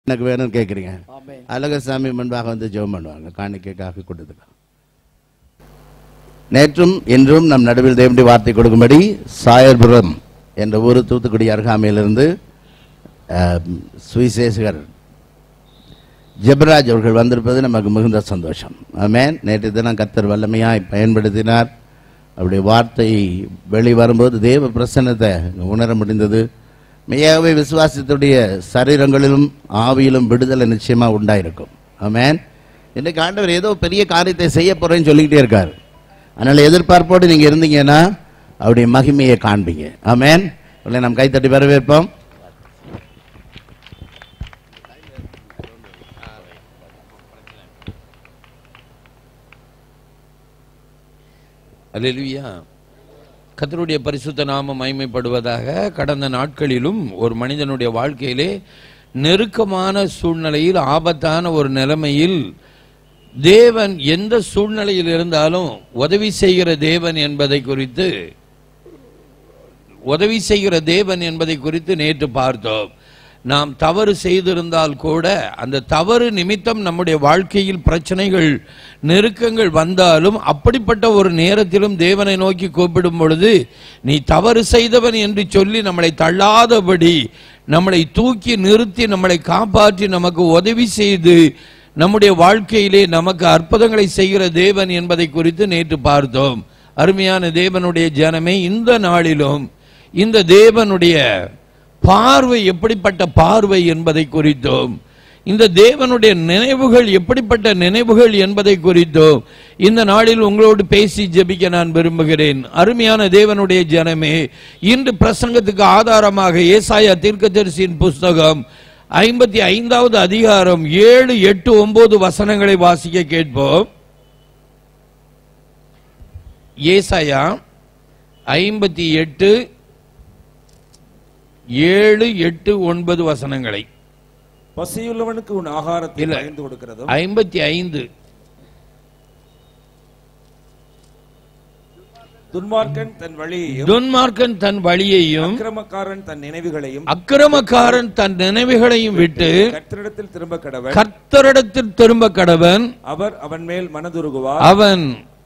எனக்கு வேணும்னு கேட்குறீங்க ஆமென் அழகசாமி முன்பாக வந்து ஜெபம் பண்ணுவாங்க காணிக்கைக்காக கொடுத்துக்கலாம் நேற்றும் இன்றும் நம் நடுவில் தேவனுடைய வார்த்தை கொடுக்கும்படி சாயர்புரம் என்ற ஊர் தூத்துக்குடி அருகாமையிலிருந்து அஹ், சுவிசேஷகர் ஜெபராஜ் அவர்கள் வந்திருப்பது நமக்கு மிகுந்த சந்தோஷம் ஆமென் நேற்று தினம் கர்த்தர் வல்லமையாய் பயன்படுத்தினார் அவருடைய வார்த்தை வெளிவரும்போது தேவ பிரசன்னத்தை உணர முடிந்தது மெய்யாகவே விசுவாசத்துடைய சரீரங்களிலும் ஆவியிலும் விடுதலை நிச்சயமா உண்டாயிருக்கும் ஆமென் இன்னைக்கு ஆண்டவர் ஏதோ பெரிய காரியத்தை செய்ய போறேன்னு சொல்லிக்கிட்டே இருக்கார் அதனால எதிர்பார்ப்போடு நீங்க இருந்தீங்கன்னா அவருடைய மகிமையை காண்பீங்க ஆமென் உங்களை நாம் கைத்தட்டி வரவேற்போம் அல்லேலூயா கர்த்தருடைய பரிசுத்த நாமம் மகிமைப்படுவதாக கடந்த நாட்களிலும் ஒரு மனிதனுடைய வாழ்க்கையிலே நெருக்கமான சூழ்நிலையில் ஆபத்தான ஒரு நிலைமையில் தேவன் எந்த சூழ்நிலையில் இருந்தாலும் உதவி செய்கிற தேவன் என்பதை குறித்து உதவி செய்கிற தேவன் என்பதை குறித்து நேற்று பார்த்தோம் நாம் தவறு செய்திருந்தால் கூட அந்த தவறு நிமித்தம் நம்முடைய வாழ்க்கையில் பிரச்சனைகள் நெருக்கங்கள் வந்தாலும் அப்படிப்பட்ட ஒரு நேரத்திலும் தேவனை நோக்கி கூப்பிடும் பொழுது நீ தவறு செய்தவன் என்று சொல்லி நம்மளை தள்ளாதபடி நம்மளை தூக்கி நிறுத்தி நம்மளை காப்பாற்றி நமக்கு உதவி செய்து நம்முடைய வாழ்க்கையிலே நமக்கு அற்புதங்களை செய்கிற தேவன் என்பதை குறித்து நேற்று பார்த்தோம் அருமையான தேவனுடைய ஜனமே இந்த நாளிலும் இந்த தேவனுடைய பார்வை எப்படிப்பட்ட பார்வை என்பதை குறித்தோம் இந்த தேவனுடைய நினைவுகள் எப்படிப்பட்ட நினைவுகள் என்பதை குறித்தோம் இந்த நாளில் உங்களோடு பேசி ஜெபிக்க நான் விரும்புகிறேன் அருமையான தேவனுடைய ஜனமே இன்று பிரசங்கத்துக்கு ஆதாரமாக ஏசாயா தீர்க்கதரிசியின் புஸ்தகம் ஐம்பத்தி ஐந்தாவது அதிகாரம் ஏழு எட்டு ஒன்பது வசனங்களை வாசிக்க கேட்போம் ஏசாயா ஐம்பத்தி எட்டு ஏழு எட்டு ஒன்பது வசனங்களை பசியுள்ளவனுக்கு உன் ஆகாரத்தை இல்ல. பகிர்ந்து கொடுக்கிறதும் ஐம்பத்தி ஐந்து துன்மார்க்கன் தன் வழியையும் துன்மார்க்கன் தன் வழியையும் அக்கிரமக்காரன் தன் நினைவுகளையும் அக்கிரமக்காரன் தன் நினைவுகளையும் விட்டு கர்த்தரிடத்தில் திரும்ப கடவன் கர்த்தரிடத்தில் திரும்ப கடவன் அவர் அவன் மேல் மனதுருகுவார் அவன்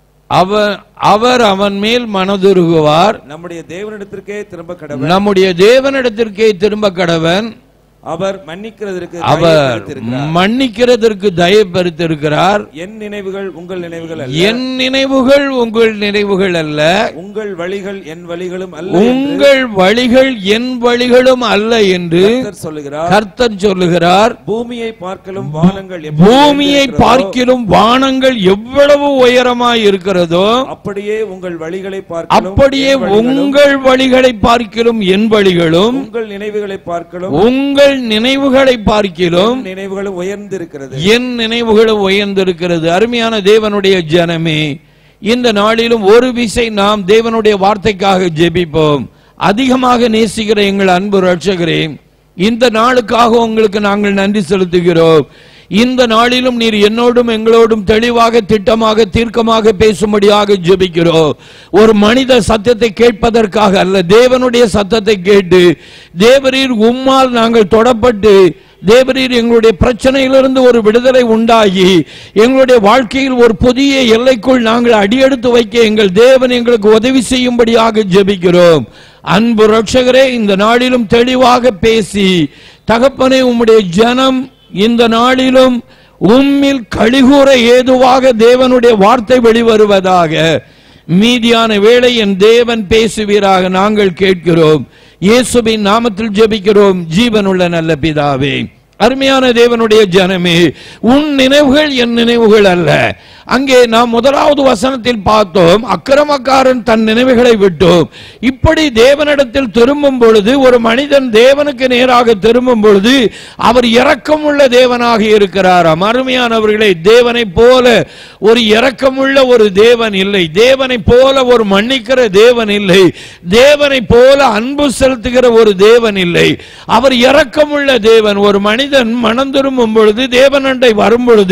அவர் அவர் அவன் மேல் மனதுருகுவார் நம்முடைய தேவனிடத்திற்கே திரும்ப கடவன் நம்முடைய தேவனிடத்திற்கே திரும்ப கடவன் அவர் மன்னிக்கிறதற்கு அவர் தயவு மன்னிக்கிறதற்கு தயப்படுத்திருக்கிறார் என் நினைவுகள் உங்கள் நினைவுகள் அல்ல என் நினைவுகள் உங்கள் நினைவுகள் அல்ல உங்கள் வழிகள் என் வழிகளும் அல்ல என்று உங்கள் வழிகள் என் வழிகளும் அல்ல என்று கர்த்தர் சொல்லுகிறார் கர்த்தர் சொல்லுகிறார் பூமியை பார்க்கலும் வானங்கள் எப்படி பூமியை உயர்ந்திருக்கிறதோ, பார்க்கிலும் வானங்கள் எவ்வளவு உயரமாய் இருக்கிறதோ அப்படியே உங்கள் வழிகளை பார்க்கலும் அப்படியே என் வழிகளும், உங்கள் வழிகளை பார்க்கிலும் என் வழிகளும் உங்கள் நினைவுகளை பார்க்கலும் உங்கள் நினைவுகளை பார்க்கிலும் என் நினைவுகளும் உயர்ந்திருக்கிறது என் நினைவுகளும் உயர்ந்திருக்கிறது அருமையான தேவனுடைய ஜனமே இந்த நாளிலும் ஒரு விசை நாம் தேவனுடைய வார்த்தைக்காக ஜெபிப்போம் அதிகமாக நேசிக்கிற எங்கள் அன்பு ரட்சகரே இந்த நாளுக்காக உங்களுக்கு நாங்கள் நன்றி செலுத்துகிறோம் இந்த நாளிலும் நீர் என்னோடும் எங்களோடும் தெளிவாக திட்டமாக தீர்க்கமாக பேசும்படியாக ஜெபிக்கிறோம் ஒரு மனித சத்தத்தை கேட்பதற்காக அல்ல தேவனுடைய சத்தத்தை கேட்டு தேவரீர் உம்மால் நாங்கள் தொடப்பட்டு தேவரீர் எங்களுடைய பிரச்சனையிலிருந்து ஒரு விடுதலை உண்டாகி எங்களுடைய வாழ்க்கையில் ஒரு புதிய எல்லைக்குள் நாங்கள் அடியெடுத்து வைக்க எங்கள் தேவன் எங்களுக்கு உதவி செய்யும்படியாக ஜெபிக்கிறோம் அன்பு ரட்சகரே இந்த நாளிலும் தெளிவாக பேசி தகப்பனே உம்முடைய ஜனம் இந்த நாளிலும் உம்மில் கழிகூற ஏதுவாக தேவனுடைய வார்த்தை வெளிவருவதாக மீதியான வேளை என் தேவன் பேசுவீராக நாங்கள் கேட்கிறோம் இயேசுவின் நாமத்தில் ஜெபிக்கிறோம் ஜீவனுள்ள நல்ல பிதாவே அருமையான தேவனுடைய ஜனமே உன் நினைவுகள் என் நினைவுகள் அல்ல அங்கே நாம் முதலாவது வசனத்தில் பார்த்தோம் அக்கிரமக்காரன் தன் நினைவுகளை விட்டோம் இப்படி தேவனிடத்தில் திரும்பும் பொழுது ஒரு மனிதன் தேவனுக்கு நேராக திரும்பும் பொழுது அவர் இரக்கமுள்ள தேவனாக இருக்கிறாராம் அருமையானவர்களே தேவனை போல ஒரு இரக்கமுள்ள ஒரு தேவன் இல்லை தேவனை போல ஒரு மன்னிக்கிற தேவன் இல்லை தேவனை போல அன்பு செலுத்துகிற ஒரு தேவன் இல்லை அவர் இரக்கமுள்ள தேவன் ஒரு மனிதன் மனம் திரும்பும் பொழுது தேவனண்டை வரும் பொழுது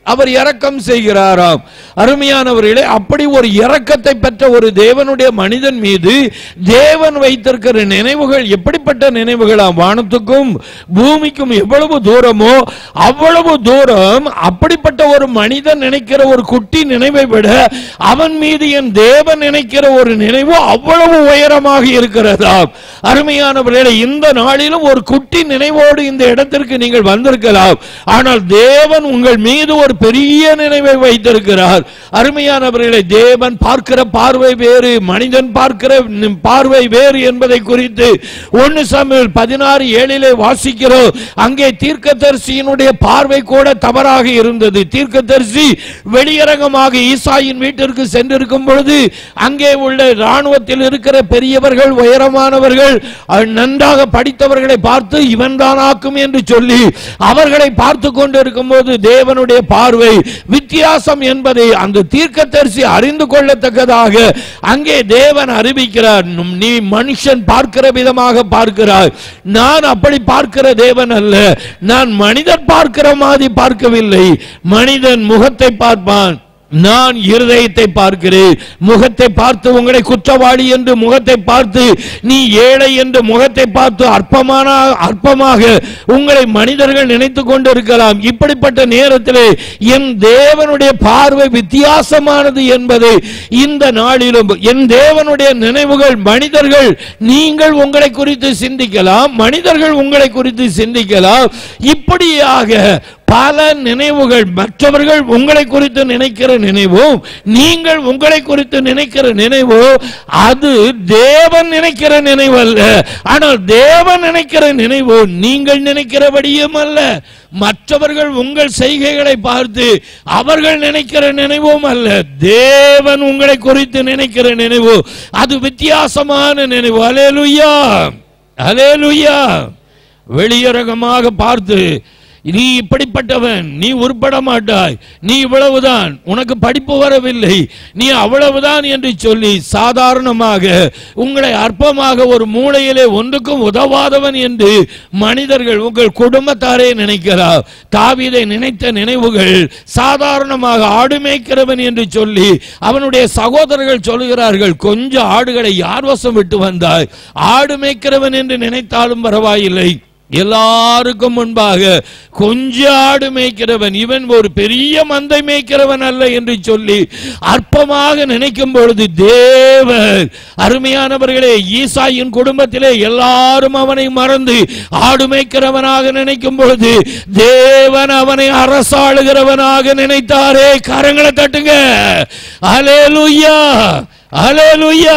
அவர் இரக்கம் செய்கிறாராம் அருமையானவர்களே அப்படி ஒரு இரக்கத்தை பெற்ற ஒரு தேவனுடைய மனிதன் மீது தேவன் வைத்திருக்கிற நினைவுகள் எப்படிப்பட்ட நினைவுகளாம் வானத்துக்கும் பூமிக்கும் எவ்வளவு தூரமோ அவ்வளவு தூரம் அப்படிப்பட்ட ஒரு மனிதன் நினைக்கிற ஒரு குட்டி நினைவை விட அவன் மீது என் தேவன் நினைக்கிற ஒரு நினைவு அவ்வளவு உயரமாக இருக்கிறதாம் அருமையானவர்களே இந்த நாளிலும் ஒரு குட்டி நினைவோடு இந்த இடத்திற்கு நீங்கள் வந்திருக்கலாம் ஆனால் தேவன் உங்கள் மீது ஒரு பெரிய நினைவை வைத்திருக்கிறார் அருமையானவர்களை தேவன் பார்க்கிற பார்வை வேறு மனிதன் பார்க்கிற நி- பார்வை வேறு என்பதை குறித்து ஒன்னு சமையல் பதினாறு ஏழிலே வாசிக்கிறோம் அங்கே தீர்க்கதரிசியினுடைய பார்வை கூட தவறாக இருந்தது தீர்க்கதரிசி வெளியரங்கமாக ஈசாயின் வீட்டிற்கு சென்றிருக்கும் பொழுது அங்கே உள்ள ராணுவத்தில் இருக்கிற பெரியவர்கள் உயரமானவர்கள் அஹ், நன்றாக படித்தவர்களை பார்த்து இவன் தானாக்கும் என்று சொல்லி அவர்களை பார்த்து கொண்டு இருக்கும்போது தேவனுடைய பார்வை வித்தியாசம் என்பதை அந்த தீர்க்கதரிசி அறிந்து கொள்ளத்தக்கதாக அங்கே தேவன் அறிவிக்கிறார் நும் நீ மனுஷன் பார்க்கிற விதமாக பார்க்கிறாய் நான் அப்படி பார்க்கிற தேவன் அல்ல நான் மனிதன் பார்க்கிற மாதிரி பார்க்கவில்லை மனிதன் முகத்தை பார்ப்பான் நான் இருதயத்தை பார்க்கிறேன் முகத்தை பார்த்து உங்களை குற்றவாளி என்று முகத்தை பார்த்து நீ ஏழை என்று முகத்தை பார்த்து அற்பமான அற்பமாக உங்களை மனிதர்கள் நினைத்துக் கொண்டிருக்கலாம் இப்படிப்பட்ட நேரத்திலே என் தேவனுடைய பார்வை வித்தியாசமானது என்பதை இந்த நாளிலும் என் தேவனுடைய நினைவுகள் மனிதர்கள் நீங்கள் உங்களை குறித்து சிந்திக்கலாம் மனிதர்கள் உங்களை குறித்து சிந்திக்கலாம் இப்படியாக பல நினைவுகள் மற்றவர்கள் உங்களை குறித்து நினைக்கிற நினைவும் நீங்கள் உங்களை குறித்து நினைக்கிற நினைவோ அது தேவன் நினைக்கிற நினைவு அல்ல ஆனால் தேவன் நினைக்கிற நினைவு நீங்கள் நினைக்கிறபடியும் அல்ல மற்றவர்கள் உங்கள் செய்கைகளை பார்த்து அவர்கள் நினைக்கிற நினைவும் அல்ல தேவன் உங்களை குறித்து நினைக்கிற நினைவு அது வித்தியாசமான நினைவு அலேலுயா அலேலுயா வெளியரங்கமாக பார்த்து நீ இப்படிப்பட்டவன் நீ உருப்பட மாட்டாய் நீ இவ்வளவுதான் உனக்கு படிப்பு வரவில்லை நீ அவ்வளவுதான் என்று சொல்லி சாதாரணமாக உங்களை அற்பமாக ஒரு மூலையிலே ஒன்றுக்கும் உதவாதவன் என்று மனிதர்கள் உங்கள் குடும்பத்தாரே நினைக்கிறார் தாவீதை நினைத்த நினைவுகள் சாதாரணமாக ஆடு மேய்க்கிறவன் என்று சொல்லி அவனுடைய சகோதரர்கள் சொல்லுகிறார்கள் கொஞ்சம் ஆடுகளை யார் வசம் விட்டு வந்தாய் ஆடு மேய்க்கிறவன் என்று நினைத்தாலும் பரவாயில்லை எல்லாருக்கும் முன்பாக கொஞ்ச ஆடு மேய்க்கிறவன் இவன் ஒரு பெரிய மந்தை மேய்க்கிறவன் அல்ல என்று சொல்லி அற்பமாக நினைக்கும் பொழுது தேவர் அருமையானவர்களே ஈசாயின் குடும்பத்திலே எல்லாரும் அவனை மறந்து ஆடு மேய்க்கிறவனாக நினைக்கும் பொழுது தேவன் அவனை அரசாளுகிறவனாக நினைத்தாரே கரங்களை தட்டுங்க அலேலுயா அலேலுயா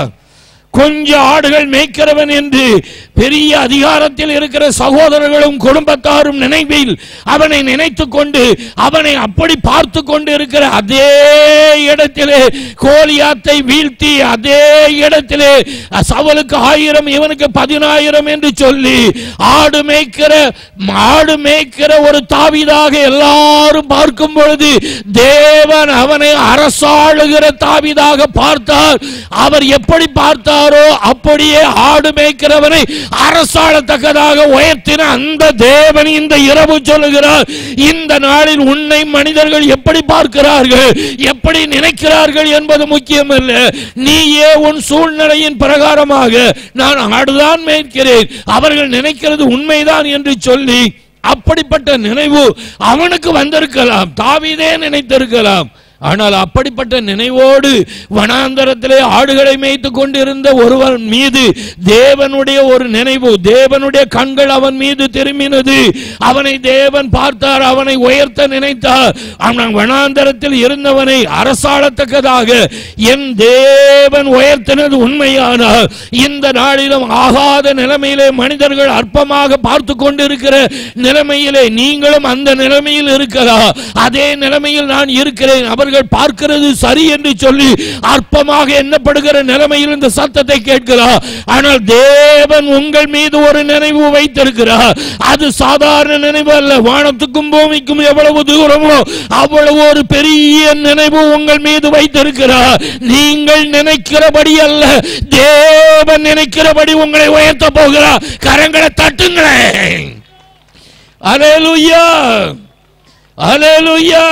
கொஞ்சம் ஆடுகள் மேய்க்கிறவன் என்று பெரிய அதிகாரத்தில் இருக்கிற சகோதரர்களும் குடும்பத்தாரும் நினைவில் அவனை நினைத்துக் கொண்டு அவனை அப்படி பார்த்து கொண்டு இருக்கிற அதே இடத்திலே கோலியாத்தை வீழ்த்தி அதே இடத்திலே சவலுக்கு ஆயிரம் இவனுக்கு பதினாயிரம் என்று சொல்லி ஆடு மேய்க்கிற ஆடு மேய்க்கிற ஒரு தாவிதாக எல்லாரும் பார்க்கும் பொழுது தேவன் அவனை அரசாளுகிற தாவிதாக பார்த்தார் அவர் எப்படி பார்த்தாரோ அப்படியே ஆடு மேய்க்கிறவனை அரசாளத்தக்கதாக உயர்த்தின அந்த தேவன் இந்த இரவு சொல்லுகிறார் இந்த நாளில் உன்னை மனிதர்கள் எப்படி பார்க்கிறார்கள் எப்படி நினைக்கிறார்கள் என்பது முக்கியமல்ல நீயே உன் சூழ்நிலையின் பிரகாரமாக நான் ஆடுதான் மேய்க்கிறேன் அவர்கள் நினைக்கிறது உண்மைதான் என்று சொல்லி அப்படிப்பட்ட நினைவு அவனுக்கு வந்திருக்கலாம் தாவீதே நினைத்திருக்கலாம் ஆனால் அப்படிப்பட்ட நினைவோடு வனாந்தரத்திலே ஆடுகளை மேய்த்துக் கொண்டிருந்த ஒருவன் மீது தேவனுடைய ஒரு நினைவு தேவனுடைய கண்கள் அவன் மீது திரும்பினது அவனை தேவன் பார்த்தார் அவனை உயர்த்த நினைத்தார் அவன் வனாந்தரத்தில் இருந்தவனை அரசாளத்தக்கதாக என் தேவன் உயர்த்தினது உண்மையானால் இந்த நாளிலும் ஆகாத நிலைமையிலே மனிதர்கள் அற்பமாக பார்த்து கொண்டிருக்கிற நிலைமையிலே நீங்களும் அந்த நிலைமையில் இருக்கலாம் அதே நிலைமையில் நான் இருக்கிறேன் அவர்கள் பார்க்கிறது சரி என்று சொல்லி அற்பமாக எண்ணப்படுகிற நிலைமையில் இந்த சத்தத்தை கேட்கிறார் ஆனால் தேவன் உங்கள் மீது ஒரு நினைவு வைத்திருக்கிறார் அது சாதாரண நினைவு அல்ல வானத்துக்கும் பூமிக்கும் எவ்வளவு தூரமோ அவ்வளவு ஒரு பெரிய நினைவு உங்கள் மீது வைத்திருக்கிறார் நீங்கள் நினைக்கிறபடி அல்ல தேவன் நினைக்கிறபடி உங்களை உயர்த்த போகிறார் கரங்களை தட்டுங்களேன் அலேலுயா அல்லேலூயா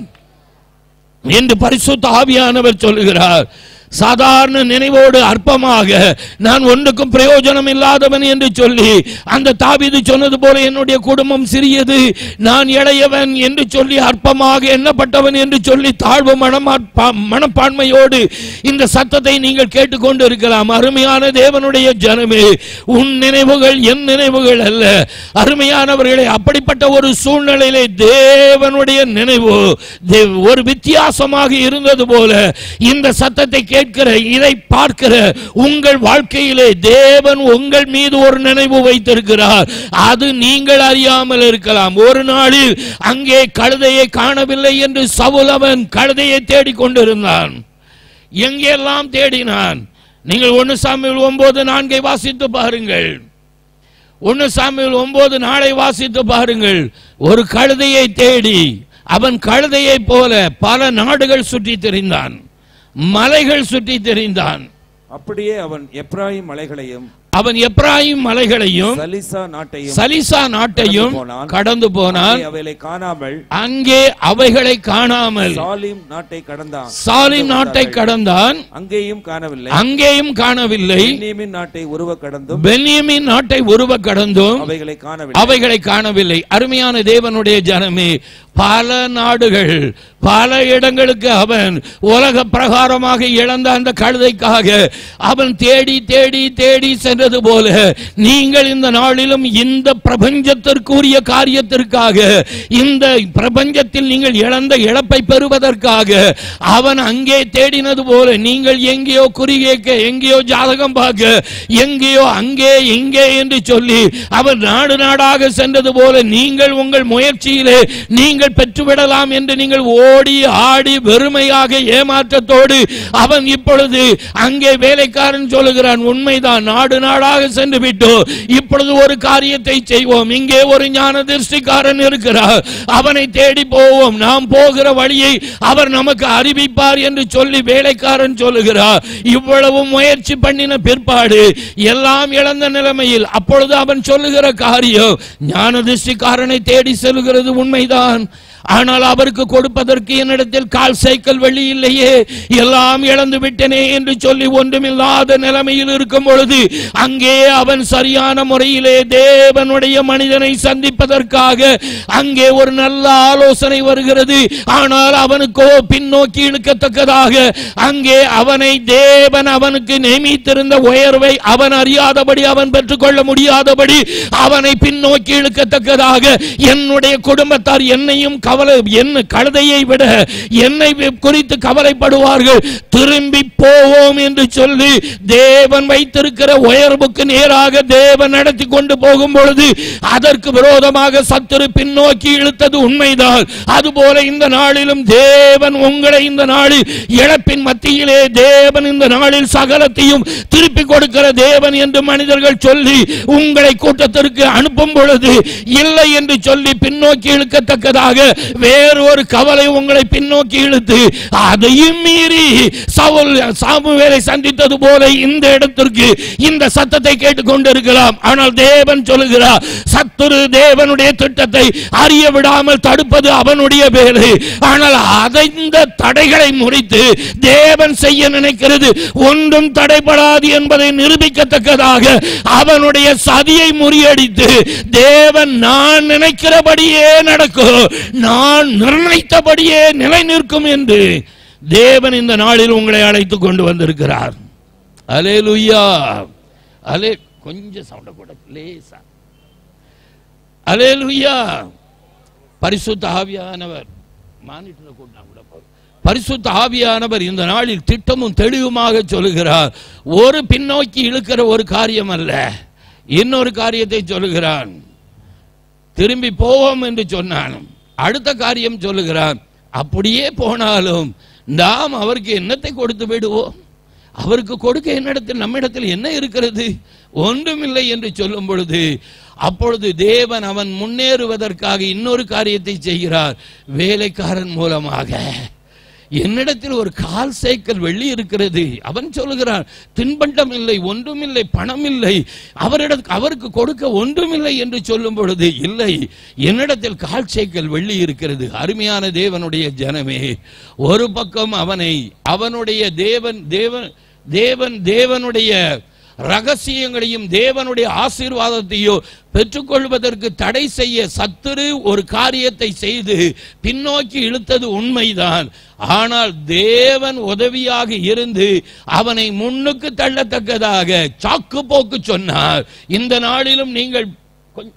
என்று பரிசுத்த ஆவியானவர் சொல்லுகிறார் சாதாரண நினைவோடு அற்பமாக நான் ஒன்றுக்கும் பிரயோஜனம் இல்லாதவன் என்று சொல்லி அந்த தாவீது சொன்னது போல என்னுடைய குடும்பம் சிறியது நான் இளையவன் என்று சொல்லி அற்பமாக எண்ணப்பட்டவன் என்று சொல்லி தாழ்வு மனமா மனப்பான்மையோடு இந்த சத்தத்தை நீங்கள் கேட்டுக்கொண்டு இருக்கலாம் அருமையான தேவனுடைய ஜனமே உன் நினைவுகள் என் நினைவுகள் அல்ல அருமையானவர்களே அப்படிப்பட்ட ஒரு சூழ்நிலையிலே தேவனுடைய நினைவு தேவ- ஒரு வித்தியாசமாக இருந்தது போல இந்த சத்தத்தை கேட்கிற இதை பார்க்கிற உங்கள் வாழ்க்கையிலே தேவன் உங்கள் மீது ஒரு நினைவு வைத்திருக்கிறார் அது நீங்கள் அறியாமல் இருக்கலாம் ஒரு நாளில் அங்கே கழுதையை காணவில்லை என்று சவுல் அவன் கழுதையை தேடிக் கொண்டிருந்தான் எங்கெல்லாம் தேடினான் நீங்கள் ஒன்னு சாமியில் ஒன்பது நான்கை வாசித்து பாருங்கள் ஒன்னு சாமியில் ஒன்பது நாளை வாசித்து பாருங்கள் ஒரு கழுதையை தேடி அவன் கழுதையை போல பல நாடுகள் சுற்றி திரிந்தான் மலைகள் சுற்றி திரிந்தான் அப்படியே அவன் எப்ராயிம் மலைகளையும் அவன் எப்ராயிம் மலைகளையும் சலிசா நாட்டையும் சலிசா நாட்டையும் கடந்து போனான். கடந்து போனான் அங்கே அவைகளை காணாமல் அங்கே அவைகளை காணாமல் சாலிம் நாட்டை கடந்தான் சாலிம் நாட்டை கடந்தான் அங்கேயும் காணவில்லை அங்கேயும் காணவில்லை பென்னியமின் நாட்டை உருவ கடந்தும் பென்யமின் நாட்டை உருவ கடந்தும் அவைகளை காணவில்லை அவைகளை காணவில்லை அருமையான தேவனுடைய ஜனமே பல நாடுகள் பல இடங்களுக்கு அவன் உலக பிரகாரமாக இழந்த அந்த கழுதைக்காக அவன் தேடி தேடி தேடி சென்றது போல நீங்கள் இந்த நாளிலும் இந்த பிரபஞ்சத்திற்குரிய காரியத்திற்காக இந்த பிரபஞ்சத்தில் நீங்கள் இழந்த இழப்பை பெறுவதற்காக அவன் அங்கே தேடினது போல நீங்கள் எங்கேயோ குறி கேட்க எங்கேயோ ஜாதகம் பார்க்க எங்கேயோ அங்கே இங்கே என்று சொல்லி அவர் நாடு நாடாக சென்றது போல நீங்கள் உங்கள் முயற்சியிலே நீங்கள் பெற்றுவிடலாம் என்று நீங்கள் ஓடி ஆடி வெறுமையாக ஏமாற்றத்தோடு அவன் இப்பொழுது அங்கே வேலைக்காரன் சொல்லுகிறான் உண்மைதான் நாடு நாடாக சென்று விட்டோம் இப்பொழுது ஒரு காரியத்தை செய்வோம் இங்கே ஒரு ஞான திருஷ்டிக்காரன் இருக்கிறார் அவனை தேடி போவோம் நாம் போகிற வழியை அவர் நமக்கு அறிவிப்பார் என்று சொல்லி வேலைக்காரன் சொல்லுகிறார் இவ்வளவு முயற்சி பண்ணின பிற்பாடு எல்லாம் இழந்த நிலைமையில் அப்பொழுது அவன் சொல்லுகிற காரியம் ஞான திருஷ்டிக்காரனை தேடி செல்கிறது உண்மைதான் ஆனால் அவருக்கு கொடுப்பதற்கு என்னிடத்தில் கால் சைக்கிள் வெள்ளி இல்லையே எல்லாம் இழந்து விட்டனே என்று சொல்லி ஒன்றுமில்லாத நிலைமையில் இருக்கும் பொழுது அங்கே அவன் சரியான முறையிலே தேவனுடைய மனிதனை சந்திப்பதற்காக அங்கே ஒரு நல்ல ஆலோசனை வருகிறது ஆனால் அவனுக்கோ பின்னோக்கி இழுக்கத்தக்கதாக அங்கே அவனை தேவன் அவனுக்கு நியமித்திருந்த உயர்வை அவன் அறியாதபடி அவன் பெற்றுக்கொள்ள முடியாதபடி அவனை பின்னோக்கி இழுக்கத்தக்கதாக என்னுடைய குடும்பத்தார் என்னையும் கவலை என்ன கழுதையை விட என்னை குறித்து கவலைப்படுவார்கள் திரும்பி போவோம் என்று சொல்லி தேவன் வைத்திருக்கிற உயர்வுக்கு நேராக தேவன் நடத்தி கொண்டு போகும் பொழுது அதற்கு விரோதமாக சத்துரு பின்னோக்கி இழுத்தது உண்மைதான் அதுபோல இந்த நாளிலும் தேவன் உங்களை இந்த நாளில் இழப்பின் மத்தியிலே தேவன் இந்த நாளில் சகலத்தையும் திருப்பி கொடுக்கிற தேவன் என்று மனிதர்கள் சொல்லி உங்களை கூட்டத்திற்கு அனுப்பும் பொழுது இல்லை என்று சொல்லி பின்னோக்கி இழுக்கத்தக்கதாக வேறு ஒரு கவலை உங்களை பின்னோக்கி இழுத்து அதையும் மீறி சவுல் சாமுவேலை சந்தித்தது போல இந்த இடத்திற்கு இந்த சத்தத்தை கேட்டுக்கொண்டிருக்கலாம் ஆனால் தேவன் சொல்லுகிறார் சத்துரு தேவனுடைய திட்டத்தை அறிய விடாமல் தடுப்பது அவனுடைய வேலை ஆனால் அதை இந்த தடைகளை முறித்து தேவன் செய்ய நினைக்கிறது ஒன்றும் தடைபடாது என்பதை நிரூபிக்கத்தக்கதாக அவனுடைய சதியை முறியடித்து தேவன் நான் நினைக்கிறபடியே நடக்கும் நான் நிர்ணயித்தபடியே நிலை நிற்கும் என்று தேவன் இந்த நாளில் உங்களை அழைத்துக் கொண்டு வந்திருக்கிறார் அலே லுய்யா அலே கொஞ்சம் சவுண்ட கூட லேசா அலே லுய்யா பரிசுத்த ஆவியானவர் மானிட்டர் கூட்டினா கூட போதும். பரிசுத்த ஆவியானவர் இந்த நாளில் திட்டமும் தெளிவுமாக சொல்லுகிறார் ஒரு பின்னோக்கி இழுக்கிற ஒரு காரியம் அல்ல இன்னொரு காரியத்தை சொல்லுகிறான் திரும்பி போவோம் என்று சொன்னான் அடுத்த காரியம் சொல்லுகிறான் அப்படியே போனாலும் நாம் அவருக்கு என்னத்தை கொடுத்து விடுவோம் அவருக்கு கொடுக்க என்னிடத்தில் நம்மிடத்தில் என்ன இருக்கிறது ஒன்றுமில்லை என்று சொல்லும் பொழுது அப்பொழுது தேவன் அவன் முன்னேறுவதற்காக இன்னொரு காரியத்தை செய்கிறார் வேலைக்காரன் மூலமாக என்னிடத்தில் ஒரு கால் சேக்கல் வெள்ளி இருக்கிறது அவன் சொல்லுகிறான் தின்பண்டம் இல்லை ஒன்றும் இல்லை பணம் இல்லை அவரிடம் அவருக்கு கொடுக்க ஒன்றுமில்லை என்று சொல்லும் பொழுது இல்லை என்னிடத்தில் கால் சேக்கல் வெள்ளி இருக்கிறது அருமையான தேவனுடைய ஜனமே ஒரு பக்கம் அவனை அவனுடைய தேவன் தேவன் தேவன் தேவனுடைய ரகசியங்களையும் தேவனுடைய ஆசீர்வாதத்தையோ பெற்றுக்கொள்வதற்கு தடை செய்ய சத்துரு ஒரு காரியத்தை செய்து பின்னோக்கி இழுத்தது உண்மைதான் ஆனால் தேவன் உதவியாக இருந்து அவனை முன்னுக்கு தள்ளத்தக்கதாக சாக்கு போக்கு சொன்னார் இந்த நாளிலும் நீங்கள் கொஞ்ச-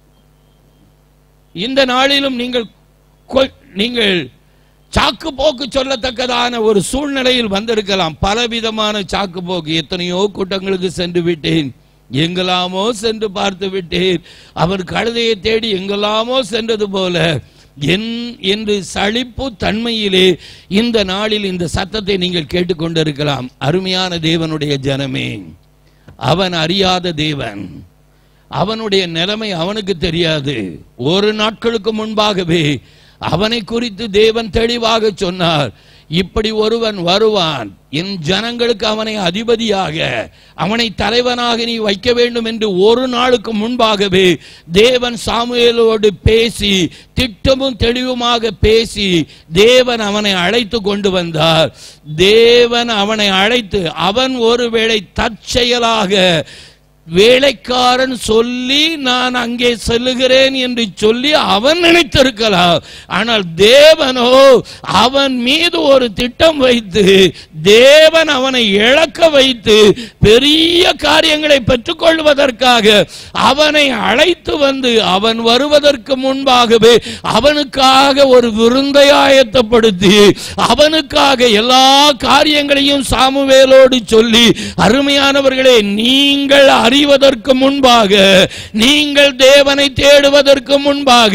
இந்த நாளிலும் நீங்கள் கொ- நீங்கள் சாக்கு போக்கு சொல்லத்தக்கதான ஒரு சூழ்நிலையில் வந்திருக்கலாம் பலவிதமான சாக்கு போக்கு எத்தனையோ கூட்டங்களுக்கு சென்று விட்டேன் எங்கெல்லாமோ சென்று பார்த்து விட்டேன் அவர் கழுதையை தேடி எங்கெல்லாமோ சென்றது போல என் என்று சலிப்பு தன்மையிலே இந்த நாளில் இந்த சத்தத்தை நீங்கள் கேட்டுக்கொண்டிருக்கலாம் அருமையான தேவனுடைய ஜனமே அவன் அறியாத தேவன் அவனுடைய நிலைமை அவனுக்கு தெரியாது ஒரு நாட்களுக்கு முன்பாகவே அவனை குறித்து தேவன் தெளிவாக சொன்னார் இப்படி ஒருவன் வருவான் என் ஜனங்களுக்கு அவனை அதிபதியாக அவனை தலைவனாக நீ வைக்க வேண்டும் என்று ஒரு நாளுக்கு முன்பாகவே தேவன் சாமுவேலோடு பேசி திட்டமும் தெளிவுமாக பேசி தேவன் அவனை அழைத்து கொண்டு வந்தார் தேவன் அவனை அழைத்து அவன் ஒருவேளை தற்செயலாக வேலைக்காரன் சொல்லி நான் அங்கே செல்லுகிறேன் என்று சொல்லி அவன் நினைத்திருக்கலாம் ஆனால் தேவனோ அவன் மீது ஒரு திட்டம் வைத்து தேவன் அவனை இழக்க வைத்து பெரிய காரியங்களை பெற்றுக்கொள்வதற்காக அவனை அழைத்து வந்து அவன் வருவதற்கு முன்பாகவே அவனுக்காக ஒரு விருந்தை ஆயத்தப்படுத்தி அவனுக்காக எல்லா காரியங்களையும் சாமுவேலோடு சொல்லி அருமையானவர்களே நீங்கள் அறிவதற்கு முன்பாக நீங்கள் தேவனை தேடுவதற்கு முன்பாக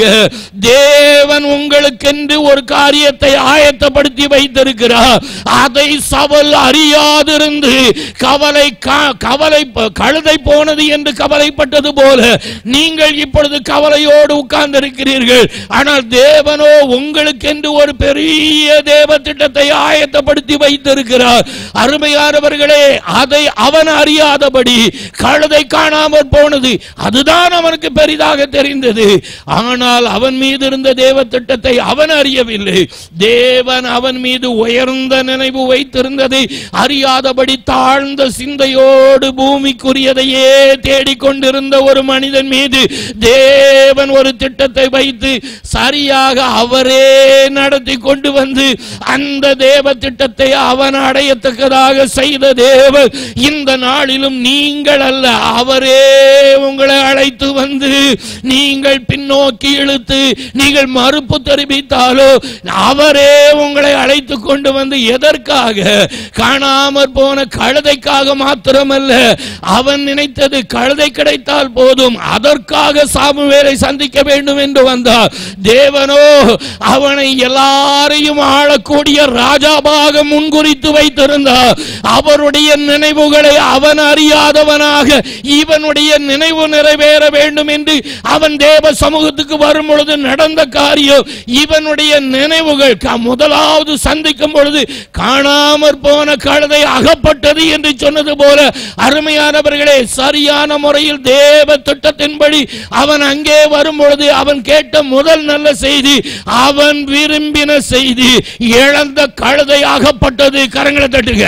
தேவன் உங்களுக்கென்று ஒரு காரியத்தை ஆயத்தப்படுத்தி வைத்திருக்கிறார் அதை சவல் அறியாதிருந்து கவலை க- கவலை கழுதை போனது என்று கவலைப்பட்டது போல நீங்கள் இப்பொழுது கவலையோடு உட்கார்ந்திருக்கிறீர்கள் ஆனால் தேவனோ உங்களுக்கென்று ஒரு பெரிய தேவ திட்டத்தை ஆயத்தப்படுத்தி வைத்திருக்கிறார் அருமையானவர்களே அதை அவன் அறியாதபடி கழுதை காணாமற் போனது அதுதான் அவனுக்கு பெரிதாக தெரிந்தது ஆனால் அவன் மீது இருந்த தேவ திட்டத்தை அவன் அறியவில்லை தேவன் அவன் மீது உயர்ந்த நினைவு வைத்திருந்ததை அறியாதபடி தாழ்ந்த சிந்தையோடு பூமிக்குரியதையே தேடிக்கொண்டிருந்த ஒரு மனிதன் மீது தேவன் ஒரு திட்டத்தை வைத்து சரியாக அவரே நடத்தி கொண்டு வந்து அந்த தேவ திட்டத்தை அவன் அடையத்தக்கதாக செய்த தேவன் இந்த நாளிலும் நீங்கள் அல்ல அவரே உங்களை அழைத்து வந்து நீங்கள் பின்னோக்கி இழுத்து நீங்கள் மறுப்பு தெரிவித்தாலோ அவரே உங்களை அழைத்து கொண்டு வந்து எதற்காக காணாமற் போன கழுதைக்காக மாத்திரமல்ல அவன் நினைத்தது கழுதை கிடைத்தால் போதும் அதற்காக சாமுவேலை சந்திக்க வேண்டும் என்று வந்தார் தேவனோ அவனை எல்லாரையும் ஆளக்கூடிய ராஜாவாக முன்குறித்து வைத்திருந்தார் அவருடைய நினைவுகளை அவன் அறியாதவனாக இவனுடைய நினைவு நிறைவேற வேண்டும் என்று அவன் தேவ சமூகத்துக்கு வரும் பொழுது நடந்த காரியம் இவனுடைய நினைவுகள் க- முதலாவது சந்திக்கும் பொழுது காணாமற் போன கழுதை அகப்பட்டது என்று சொன்னது போல அருமையானவர்களே சரியான முறையில் தேவ திட்டத்தின்படி அவன் அங்கே வரும் பொழுது அவன் கேட்ட முதல் நல்ல செய்தி அவன் விரும்பின செய்தி இழந்த கழுதை அகப்பட்டது கரங்களை தட்டுங்க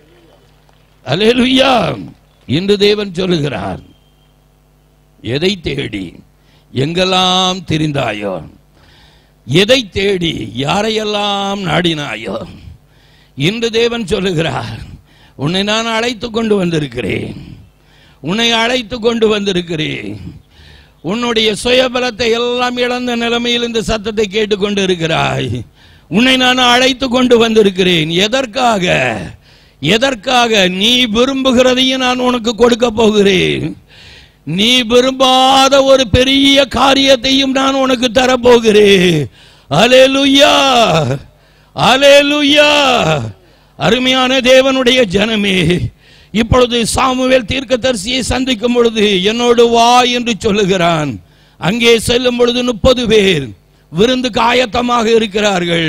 அல்லேலூயா இன்று தேவன் சொல்லுகிறார் எதை தேடி எங்கெல்லாம் திரிந்தாயோ எதை தேடி யாரையெல்லாம் நாடினாயோ இன்று தேவன் சொல்லுகிறார் உன்னை நான் அழைத்து கொண்டு வந்திருக்கிறேன் உன்னை அழைத்து கொண்டு வந்திருக்கிறேன் உன்னுடைய சுயபலத்தை எல்லாம் இழந்த நிலைமையில் இந்த சத்தத்தை கேட்டுக்கொண்டு இருக்கிறாய் உன்னை நான் அழைத்து கொண்டு வந்திருக்கிறேன் எதற்காக எதற்காக நீ விரும்புகிறதையும் நான் உனக்கு கொடுக்க போகிறேன் நீ விரும்பாத ஒரு பெரிய காரியத்தையும் நான் உனக்கு தரப்போகிறேன் அலேலுயா அலேலுயா அருமையான தேவனுடைய ஜனமே இப்பொழுது சாமுவேல் தீர்க்கதரிசியை சந்திக்கும் பொழுது என்னோடு வா என்று சொல்லுகிறான் அங்கே செல்லும் பொழுது முப்பது பேர் விருந்துக்கு ஆயத்தமாக இருக்கிறார்கள்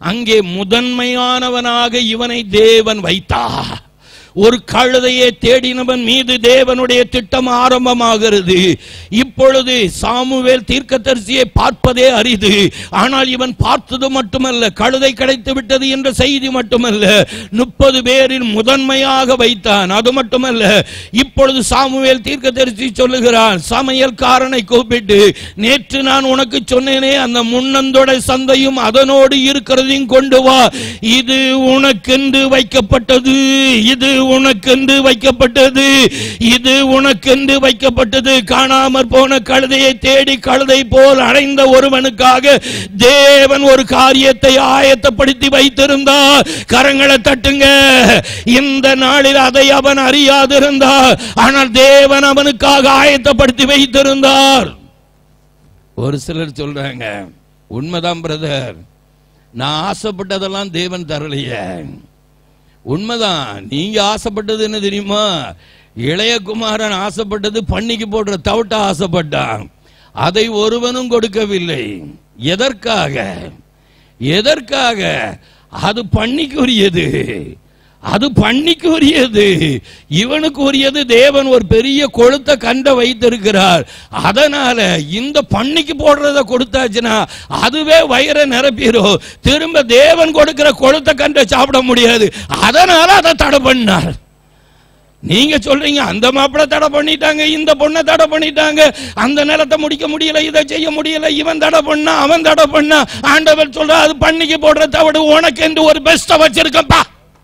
அங்கே முதன்மையானவனாக இவனை தேவன் வைத்தார் ஒரு கழுதையை தேடினவன் மீது தேவனுடைய திட்டம் ஆரம்பமாகிறது இப்பொழுது சாமுவேல் தீர்க்கதரிசியை பார்ப்பதே அரிது ஆனால் இவன் பார்த்தது மட்டுமல்ல கழுதை கிடைத்து விட்டது என்ற செய்தி மட்டுமல்ல முப்பது பேரில் முதன்மையாக வைத்தான் அது மட்டுமல்ல இப்பொழுது சாமுவேல் தீர்க்கதரிசி சொல்லுகிறான் சமையல்காரனை கூப்பிட்டு நேற்று நான் உனக்கு சொன்னேனே அந்த முன்னந்தொடை சந்தையும் அதனோடு இருக்கிறதையும் கொண்டு வா இது உனக்கென்று வைக்கப்பட்டது இது உனக்கென்று வைக்கப்பட்டது இது உனக்கென்று வைக்கப்பட்டது காணாமற் போன கழுதையை தேடி கழுதை போல் அடைந்த ஒருவனுக்காக தேவன் ஒரு காரியத்தை ஆயத்தப்படுத்தி வைத்திருந்தார் கரங்களை தட்டுங்க இந்த நாளில் அதை அவன் அறியாதிருந்தார் ஆனால் தேவன் அவனுக்காக ஆயத்தப்படுத்தி வைத்திருந்தார் ஒரு சிலர் சொல்றாங்க உண்மைதான் பிரதர் நான் ஆசைப்பட்டதெல்லாம் தேவன் தரலையே உண்மைதான் நீங்க ஆசைப்பட்டது என்ன தெரியுமா இளையகுமாரன் ஆசைப்பட்டது பண்ணிக்கு போடுற தவிட்ட ஆசைப்பட்டான் அதை ஒருவனும் கொடுக்கவில்லை எதற்காக எதற்காக அது பண்ணிக்குரியது அது பண்ணிக்குரியது இவனுக்கு உரியது தேவன் ஒரு பெரிய கொழுத்த கண்ட வைத்திருக்கிறார் அதனால இந்த பண்ணிக்கு போடுறத கொடுத்தாச்சுன்னா அதுவே வயிறை நிரப்பிடும் திரும்ப தேவன் கொடுக்கிற கொழுத்த கண்டை சாப்பிட முடியாது அதனால அதை தடை பண்ணார் நீங்க சொல்றீங்க அந்த மாப்பிளை தடை பண்ணிட்டாங்க இந்த பொண்ணை தடை பண்ணிட்டாங்க அந்த நிலத்தை முடிக்க முடியல இதை செய்ய முடியல இவன் தடை பண்ணா அவன் தடை பண்ணா ஆண்டவர் சொல்ற அது பண்ணிக்கு போடுற தவிடு உனக்கு என்று ஒரு பெஸ்ட வச்சிருக்கப்பா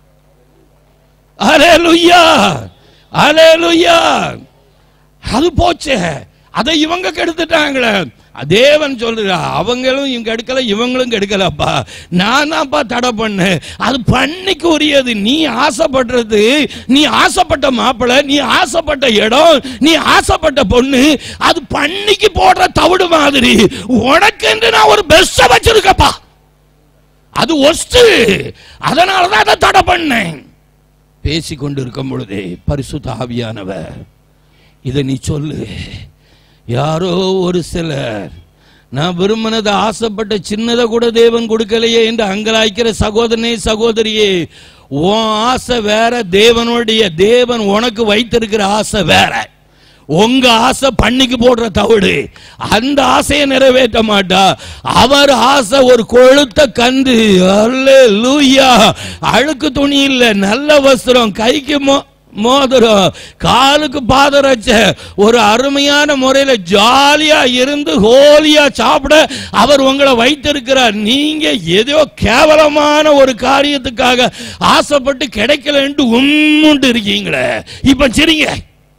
அலேலுயா அலேலுயா அது போச்சே அதை இவங்க கெடுத்துட்டாங்களே தேவன் சொல்றா அவங்களும் இவங்க கெடுக்கல இவங்களும் கெடுக்கலப்பா நான் தான்ப்பா தடை பண்ணேன் அது பண்ணிக்கு உரியது நீ ஆசைப்படுறது நீ ஆசைப்பட்ட மாப்பிள்ளை நீ ஆசைப்பட்ட இடம் நீ ஆசைப்பட்ட பொண்ணு அது பண்ணிக்கு போடுற தவிடு மாதிரி உனக்கென்று நான் ஒரு பெஸ்ட வச்சிருக்கப்பா அது ஒஸ்ட் அதனாலதான் அதை தடை பண்ணேன் பேசி கொண்டிருக்கும் பொழுதே பரிசுத்த ஆவியானவர் இதை நீ சொல்லு யாரோ ஒரு சிலர் நான் விரும்பினதை ஆசைப்பட்ட சின்னதை கூட தேவன் கொடுக்கலையே என்று அங்கலாய்க்கிற சகோதரனே சகோதரியே உன் ஆசை வேற தேவனுடைய தேவன் உனக்கு வைத்திருக்கிற ஆசை வேற உங்க ஆசை பண்ணிக்கு போடுற தவிடு அந்த ஆசையை நிறைவேற்ற மாட்டா அவர் ஆசை ஒரு கொழுத்த கந்து அல்லேலூயா அழுக்கு துணி இல்ல நல்ல வஸ்திரம் கைக்கு மோ மோதிரம் காலுக்கு பாதரச்ச ஒரு அருமையான முறையில ஜாலியா இருந்து ஹோலியா சாப்பிட அவர் உங்களை வைத்திருக்கிறார் நீங்க ஏதோ கேவலமான ஒரு காரியத்துக்காக ஆசைப்பட்டு கிடைக்கலன்ட்டு உம்முண்டு இருக்கீங்களே இப்ப சரிங்க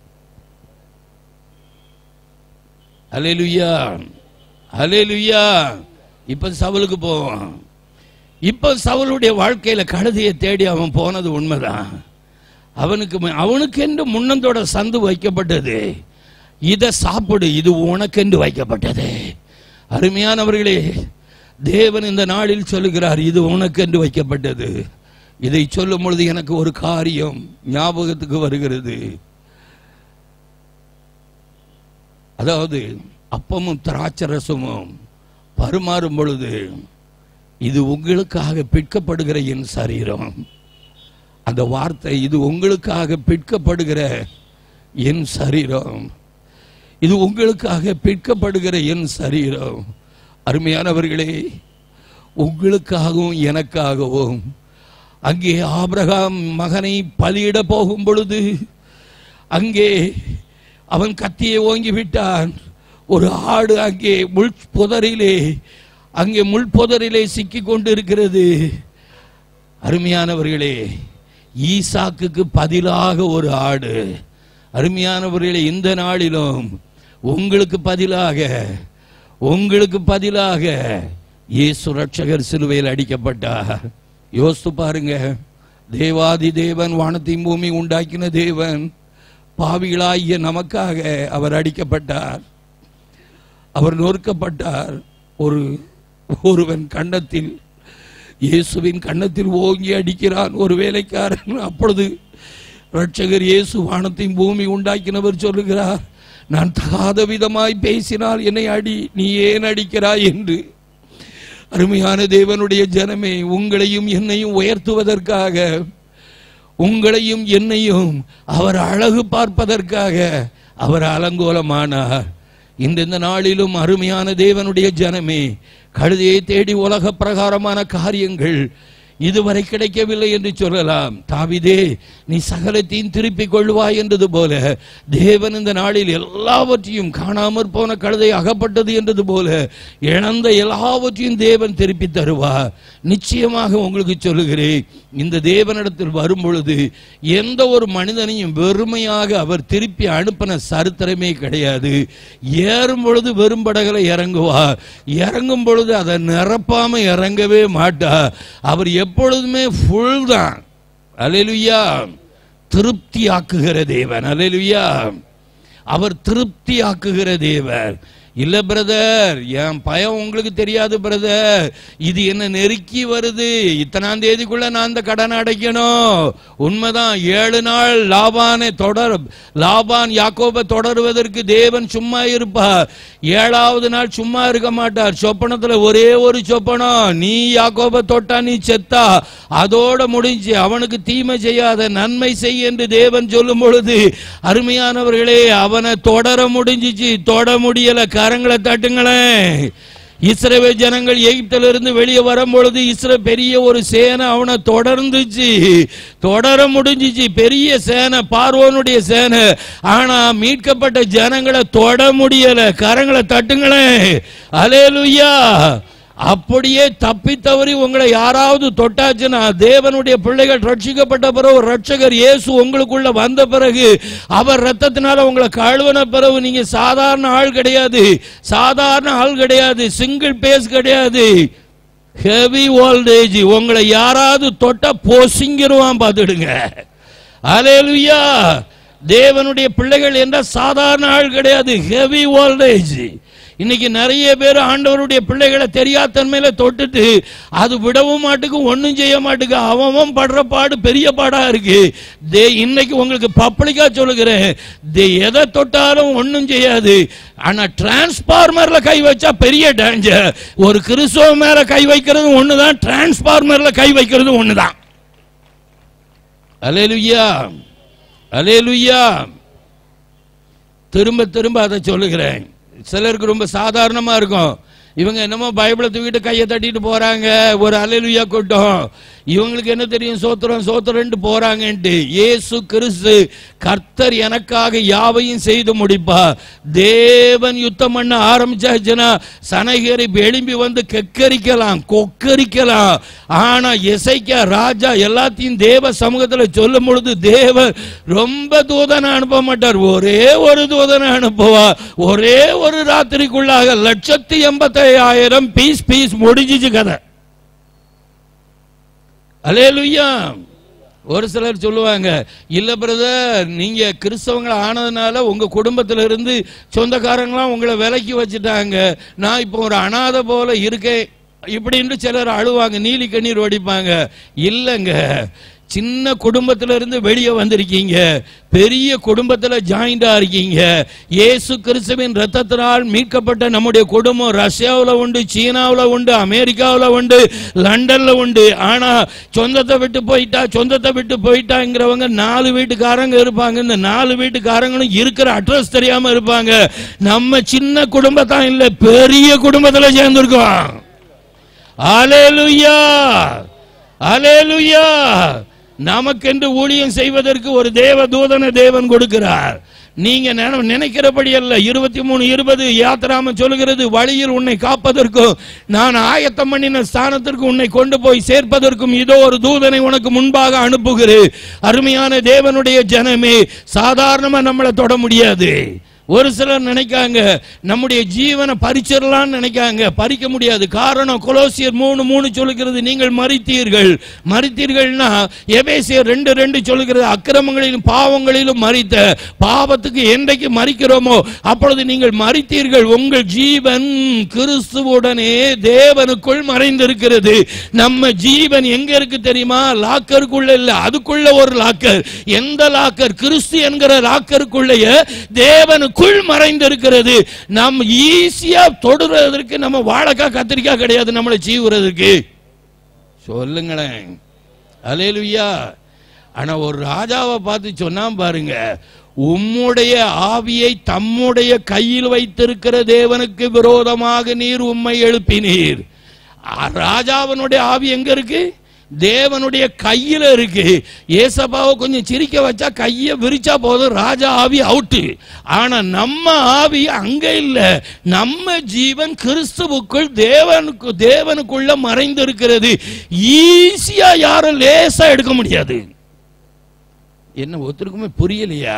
அலேலுயா அலேலுயா இப்ப சவுலுக்கு போவான் இப்ப சவுலுடைய வாழ்க்கையில கழுதையை தேடி அவன் போனது உண்மைதான் அவனுக்கு மு- அவனுக்கென்று முன்னந்தோட சந்து வைக்கப்பட்டது இதை சாப்பிடு இது உனக்கென்று வைக்கப்பட்டது அருமையானவர்களே தேவன் இந்த நாளில் சொல்லுகிறார் இது உனக்கென்று வைக்கப்பட்டது இதை சொல்லும் பொழுது எனக்கு ஒரு காரியம் ஞாபகத்துக்கு வருகிறது அதாவது அப்பமும் திராட்சரசமும் பருமாறும் பொழுது இது உங்களுக்காக பிற்கப்படுகிற என் சரீரம் அந்த வார்த்தை இது உங்களுக்காக பிற்கப்படுகிற என் சரீரம் இது உங்களுக்காக பிற்கப்படுகிற என் சரீரம் அருமையானவர்களே உங்களுக்காகவும் எனக்காகவும் அங்கே ஆபிரகாம் மகனை பலியிட போகும் பொழுது அங்கே அவன் கத்தியை ஓங்கி விட்டான் ஒரு ஆடு அங்கே முள் புதரிலே அங்கே முள் புதரிலே சிக்கி கொண்டு இருக்கிறது அருமையானவர்களே ஈசாக்குக்கு பதிலாக ஒரு ஆடு அருமையானவர்களே இந்த நாளிலும் உங்களுக்கு பதிலாக உங்களுக்கு பதிலாக இயேசு ரட்சகர் சிலுவையில் அடிக்கப்பட்டார் யோசித்து பாருங்க தேவாதி தேவன் வானத்தையும் பூமி உண்டாக்கின தேவன் பாவிகளாகிய நமக்காக அவர் அடிக்கப்பட்டார் அவர் நொறுக்கப்பட்டார் ஒரு ஒருவன் கன்னத்தில் இயேசுவின் கன்னத்தில் ஓங்கி அடிக்கிறான் ஒரு வேலைக்காரன் அப்பொழுது ரட்சகர் இயேசு வானத்தையும் பூமி உண்டாக்கினவர் சொல்லுகிறார் நான் தகாத விதமாய் பேசினால் என்னை அடி நீ ஏன் அடிக்கிறாய் என்று அருமையான தேவனுடைய ஜனமே உங்களையும் என்னையும் உயர்த்துவதற்காக உங்களையும் என்னையும் அவர் அழகு பார்ப்பதற்காக அவர் அலங்கோலமானார் இந்த இந்த நாளிலும் அருமையான தேவனுடைய ஜனமே கழுதையை தேடி உலக பிரகாரமான காரியங்கள் இதுவரை கிடைக்கவில்லை என்று சொல்லலாம் தாவிதே நீ சகலத்தையும் திருப்பிக் கொள்வாய் என்றது போல தேவன் இந்த நாளில் எல்லாவற்றையும் காணாமற் போன கழுதை அகப்பட்டது என்றது போல இழந்த எல்லாவற்றையும் தேவன் திருப்பி தருவார் நிச்சயமாக உங்களுக்கு சொல்லுகிறேன் இந்த தேவனிடத்தில் வரும் பொழுது எந்த ஒரு மனிதனையும் வெறுமையாக அவர் திருப்பி அனுப்பின சரித்திரமே கிடையாது ஏறும் பொழுது வெறும் படகுல இறங்குவார் இறங்கும் பொழுது அதை நிரப்பாம இறங்கவே மாட்டார் அவர் எப்பொழுதுமே ஃபுல் தான் அலையிலுயா திருப்தி ஆக்குகிற தேவன் அலையிலுயா அவர் திருப்தி ஆக்குகிற தேவர் இல்ல பிரதர் என் பயம் உங்களுக்கு தெரியாது பிரதர் இது என்ன நெருக்கி வருது இத்தனாம் தேதிக்குள்ள நான் அந்த கடன் அடைக்கணும் உண்மைதான் ஏழு நாள் லாபானை தொடர் லாபான் யாக்கோபை தொடருவதற்கு தேவன் சும்மா இருப்பார் ஏழாவது நாள் சும்மா இருக்க மாட்டார் சொப்பனத்துல ஒரே ஒரு சொப்பனம் நீ யாக்கோபை தொட்டா நீ செத்தா அதோட முடிஞ்சு அவனுக்கு தீமை செய்யாத நன்மை செய் என்று தேவன் சொல்லும் பொழுது அருமையானவர்களே அவனை தொடர முடிஞ்சிச்சு தொட முடியல கரங்களை தட்டுங்களேன் இஸ்ரவேல் ஜனங்கள் எகிப்திலிருந்து வெளியே வரும்பொழுது இஸ்ர பெரிய ஒரு சேனை அவனை தொடர்ந்துச்சு தொடர முடிஞ்சிச்சு பெரிய சேனை பார்வோனுடைய சேனை ஆனா மீட்கப்பட்ட ஜனங்களை தொட முடியல கரங்களை தட்டுங்களேன் அலேலுயா அப்படியே தப்பி தவறி உங்களை யாராவது தொட்டாச்சுன்னா தேவனுடைய பிள்ளைகள் ரட்சிக்கப்பட்ட பிறகு ஒரு ரட்சகர் இயேசு உங்களுக்குள்ள வந்த பிறகு அவர் ரத்தத்தினால உங்களை கழுவன பிறகு நீங்க சாதாரண ஆள் கிடையாது சாதாரண ஆள் கிடையாது சிங்கிள் பேஸ் கிடையாது ஹெவி ஓல்டேஜ் உங்களை யாராவது தொட்டா பொசிங்கிருவான் பார்த்துடுங்க அலேலுயா தேவனுடைய பிள்ளைகள் என்ற சாதாரண ஆள் கிடையாது ஹெவி ஓல்டேஜ் இன்னைக்கு நிறைய பேர் ஆண்டவருடைய பிள்ளைகளை தெரியாதன்மையில தொட்டுட்டு அது விடவும் மாட்டுக்கு ஒண்ணும் செய்ய மாட்டுக்கு அவன் படுற பாடு பெரிய பாடா இருக்கு தே இன்னைக்கு உங்களுக்கு பப்ளிக்கா சொல்லுகிறேன் தே எதை தொட்டாலும் ஒண்ணும் செய்யாது ஆனா டிரான்ஸ்பார்மர்ல கை வச்சா பெரிய டேஞ்சர் ஒரு கிறிஸ்துவ மேல கை வைக்கிறது ஒண்ணுதான் டிரான்ஸ்பார்மர்ல கை வைக்கிறது ஒண்ணுதான் அலேலுயா அலேலுயா திரும்ப திரும்ப அதை சொல்லுகிறேன் சிலருக்கு ரொம்ப சாதாரணமா இருக்கும் இவங்க என்னமோ பைபிளை தூக்கிட்டு கையை தட்டிட்டு போறாங்க ஒரு அலையிலுயா கூட்டம் இவங்களுக்கு என்ன தெரியும் சோத்திரம் சோத்திரன்ட்டு போறாங்கன்ட்டு இயேசு கிறிஸ்து கர்த்தர் எனக்காக யாவையும் செய்து முடிப்பா தேவன் யுத்தம் பண்ண ஆரம்பிச்சாச்சுன்னா சனகரி எழும்பி வந்து கெக்கரிக்கலாம் கொக்கரிக்கலாம் ஆனா இசைக்க ராஜா எல்லாத்தையும் தேவ சமூகத்துல சொல்லும் பொழுது தேவன் ரொம்ப தூதனை அனுப்ப மாட்டார் ஒரே ஒரு தூதனை அனுப்புவார் ஒரே ஒரு ராத்திரிக்குள்ளாக லட்சத்தி எண்பத்தையாயிரம் பீஸ் பீஸ் முடிஞ்சிச்சு கதை அலேலுயா ஒரு சிலர் சொல்லுவாங்க இல்ல பிரதர் நீங்க கிறிஸ்தவங்கள ஆனதுனால உங்க குடும்பத்துல இருந்து சொந்தக்காரங்களாம் உங்களை விலைக்கு வச்சுட்டாங்க நான் இப்போ ஒரு அனாதை போல இருக்கேன் இப்படின்னு சிலர் அழுவாங்க நீலி கண்ணீர் வடிப்பாங்க இல்லைங்க சின்ன குடும்பத்துல இருந்து வெளியே வந்திருக்கீங்க பெரிய குடும்பத்துல ஜாயிண்டா இருக்கீங்க இயேசு கிறிஸ்துவின் ரத்தத்தினால் மீட்கப்பட்ட நம்முடைய குடும்பம் ரஷ்யாவுல உண்டு சீனாவுல உண்டு அமெரிக்காவுல உண்டு லண்டன்ல உண்டு ஆனா சொந்தத்தை விட்டு போயிட்டா சொந்தத்தை விட்டு போயிட்டாங்கிறவங்க நாலு வீட்டுக்காரங்க இருப்பாங்க இந்த நாலு வீட்டுக்காரங்களும் இருக்கிற அட்ரஸ் தெரியாம இருப்பாங்க நம்ம சின்ன குடும்பத்தான் இல்ல பெரிய குடும்பத்துல சேர்ந்திருக்கோம் அலேலுயா அலேலுயா நமக்கென்று ஊழியம் செய்வதற்கு ஒரு தேவ தூதனை தேவன் கொடுக்கிறார் நீங்க நினை- நினைக்கிறபடி அல்ல இருபத்தி மூணு இருபது யாத்திராம சொல்லுகிறது வழியில் உன்னை காப்பதற்கும் நான் ஆயத்தம் பண்ணின ஸ்தானத்திற்கு உன்னை கொண்டு போய் சேர்ப்பதற்கும் இதோ ஒரு தூதனை உனக்கு முன்பாக அனுப்புகிறேன் அருமையான தேவனுடைய ஜனமே சாதாரணமா நம்மளை தொட முடியாது ஒரு சிலர் நினைக்காங்க நம்முடைய ஜீவனை பறிச்சிடலாம்னு நினைக்காங்க பறிக்க முடியாது காரணம் கொலோசியர் மூணு மூணு சொல்லுகிறது நீங்கள் மறித்தீர்கள் மறித்தீர்கள்னா எபேசியர் ரெண்டு ரெண்டு சொல்லுகிறது அக்கிரமங்களிலும் பாவங்களிலும் மறித்த பாவத்துக்கு என்றைக்கு மறிக்கிறோமோ அப்பொழுது நீங்கள் மறித்தீர்கள் உங்கள் ஜீவன் கிறிஸ்துவுடனே தேவனுக்குள் மறைந்திருக்கிறது நம்ம ஜீவன் எங்க இருக்கு தெரியுமா லாக்கருக்குள்ள இல்ல அதுக்குள்ள ஒரு லாக்கர் எந்த லாக்கர் கிறிஸ்து என்கிற லாக்கருக்குள்ளேயே தேவனுக்குள் கிறிஸ்துவுக்குள் மறைந்திருக்கிறது நாம் ஈஸியா தொடுறதற்கு நம்ம வாழைக்காய் கத்திரிக்காய் கிடையாது நம்மளை சீவுறதுக்கு சொல்லுங்களேன் அலேலுயா ஆனா ஒரு ராஜாவை பார்த்து சொன்னான் பாருங்க உம்முடைய ஆவியை தம்முடைய கையில் வைத்திருக்கிற தேவனுக்கு விரோதமாக நீர் உம்மை எழுப்பினீர் ஆ, ராஜாவினுடைய ஆவி எங்க இருக்கு தேவனுடைய கையில இருக்கு ஏசப்பாவை கொஞ்சம் சிரிக்க வச்சா கையை விரிச்சா போதும் ராஜா ஆவி அவுட்டு ஆனா நம்ம ஆவி அங்க இல்ல நம்ம ஜீவன் கிறிஸ்துவுக்குள் தேவனுக்கு தேவனுக்குள்ள மறைந்து இருக்கிறது ஈஸியா யாரும் லேசா எடுக்க முடியாது என்ன ஒருத்தருக்குமே புரியலையா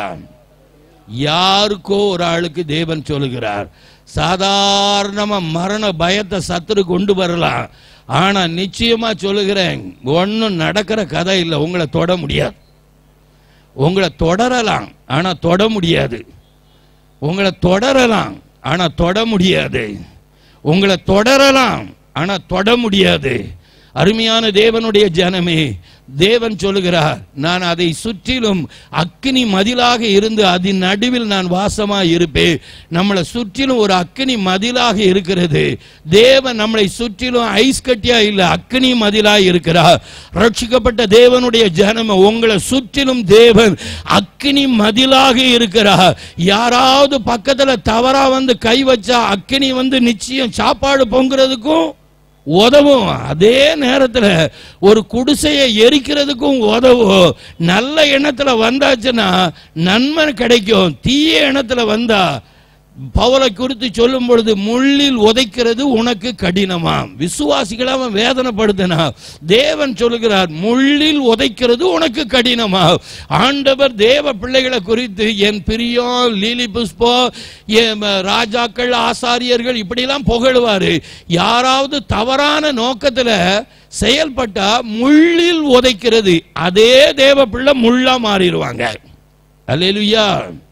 யாருக்கோ ஒரு ஆளுக்கு தேவன் சொல்லுகிறார் சாதாரணமா மரண பயத்தை சத்துரு கொண்டு வரலாம் ஆனா நிச்சயமா சொல்லுகிறேன் ஒன்னும் நடக்கிற கதை இல்லை உங்களை தொட முடியாது உங்களை தொடரலாம் ஆனா தொட முடியாது உங்களை தொடரலாம் ஆனா தொட முடியாது உங்களை தொடரலாம் ஆனா தொட முடியாது அருமையான தேவனுடைய ஜனமே தேவன் சொல்லுகிறார் நான் அதை சுற்றிலும் அக்கினி மதிலாக இருந்து அதன் நடுவில் நான் வாசமாய் இருப்பேன் நம்மளை சுற்றிலும் ஒரு அக்கினி மதிலாக இருக்கிறது தேவன் நம்மளை சுற்றிலும் ஐஸ் கட்டியா இல்ல அக்கினி மதிலாக இருக்கிறார் ரட்சிக்கப்பட்ட தேவனுடைய ஜனம உங்களை சுற்றிலும் தேவன் அக்கினி மதிலாக இருக்கிறார் யாராவது பக்கத்துல தவறா வந்து கை வச்சா அக்கினி வந்து நிச்சயம் சாப்பாடு பொங்குறதுக்கும் உதவும் அதே நேரத்துல ஒரு குடிசையை எரிக்கிறதுக்கும் உதவும் நல்ல எண்ணத்துல வந்தாச்சுன்னா நன்மை கிடைக்கும் தீய எண்ணத்துல வந்தா பவுலை குறித்து சொல்லும் பொழுது முள்ளில் உதைக்கிறது உனக்கு கடினமாம் விசுவாசிகளை அவன் வேதனைப்படுத்தினா தேவன் சொல்லுகிறார் முள்ளில் உதைக்கிறது உனக்கு கடினமா ஆண்டவர் தேவ பிள்ளைகளை குறித்து என் பிரியம் லீலி புஷ்போ என் ராஜாக்கள் ஆசாரியர்கள் இப்படிலாம் புகழுவாரு யாராவது தவறான நோக்கத்துல செயல்பட்டா முள்ளில் உதைக்கிறது அதே தேவ பிள்ளை முள்ளா மாறிடுவாங்க அல்லேலூயா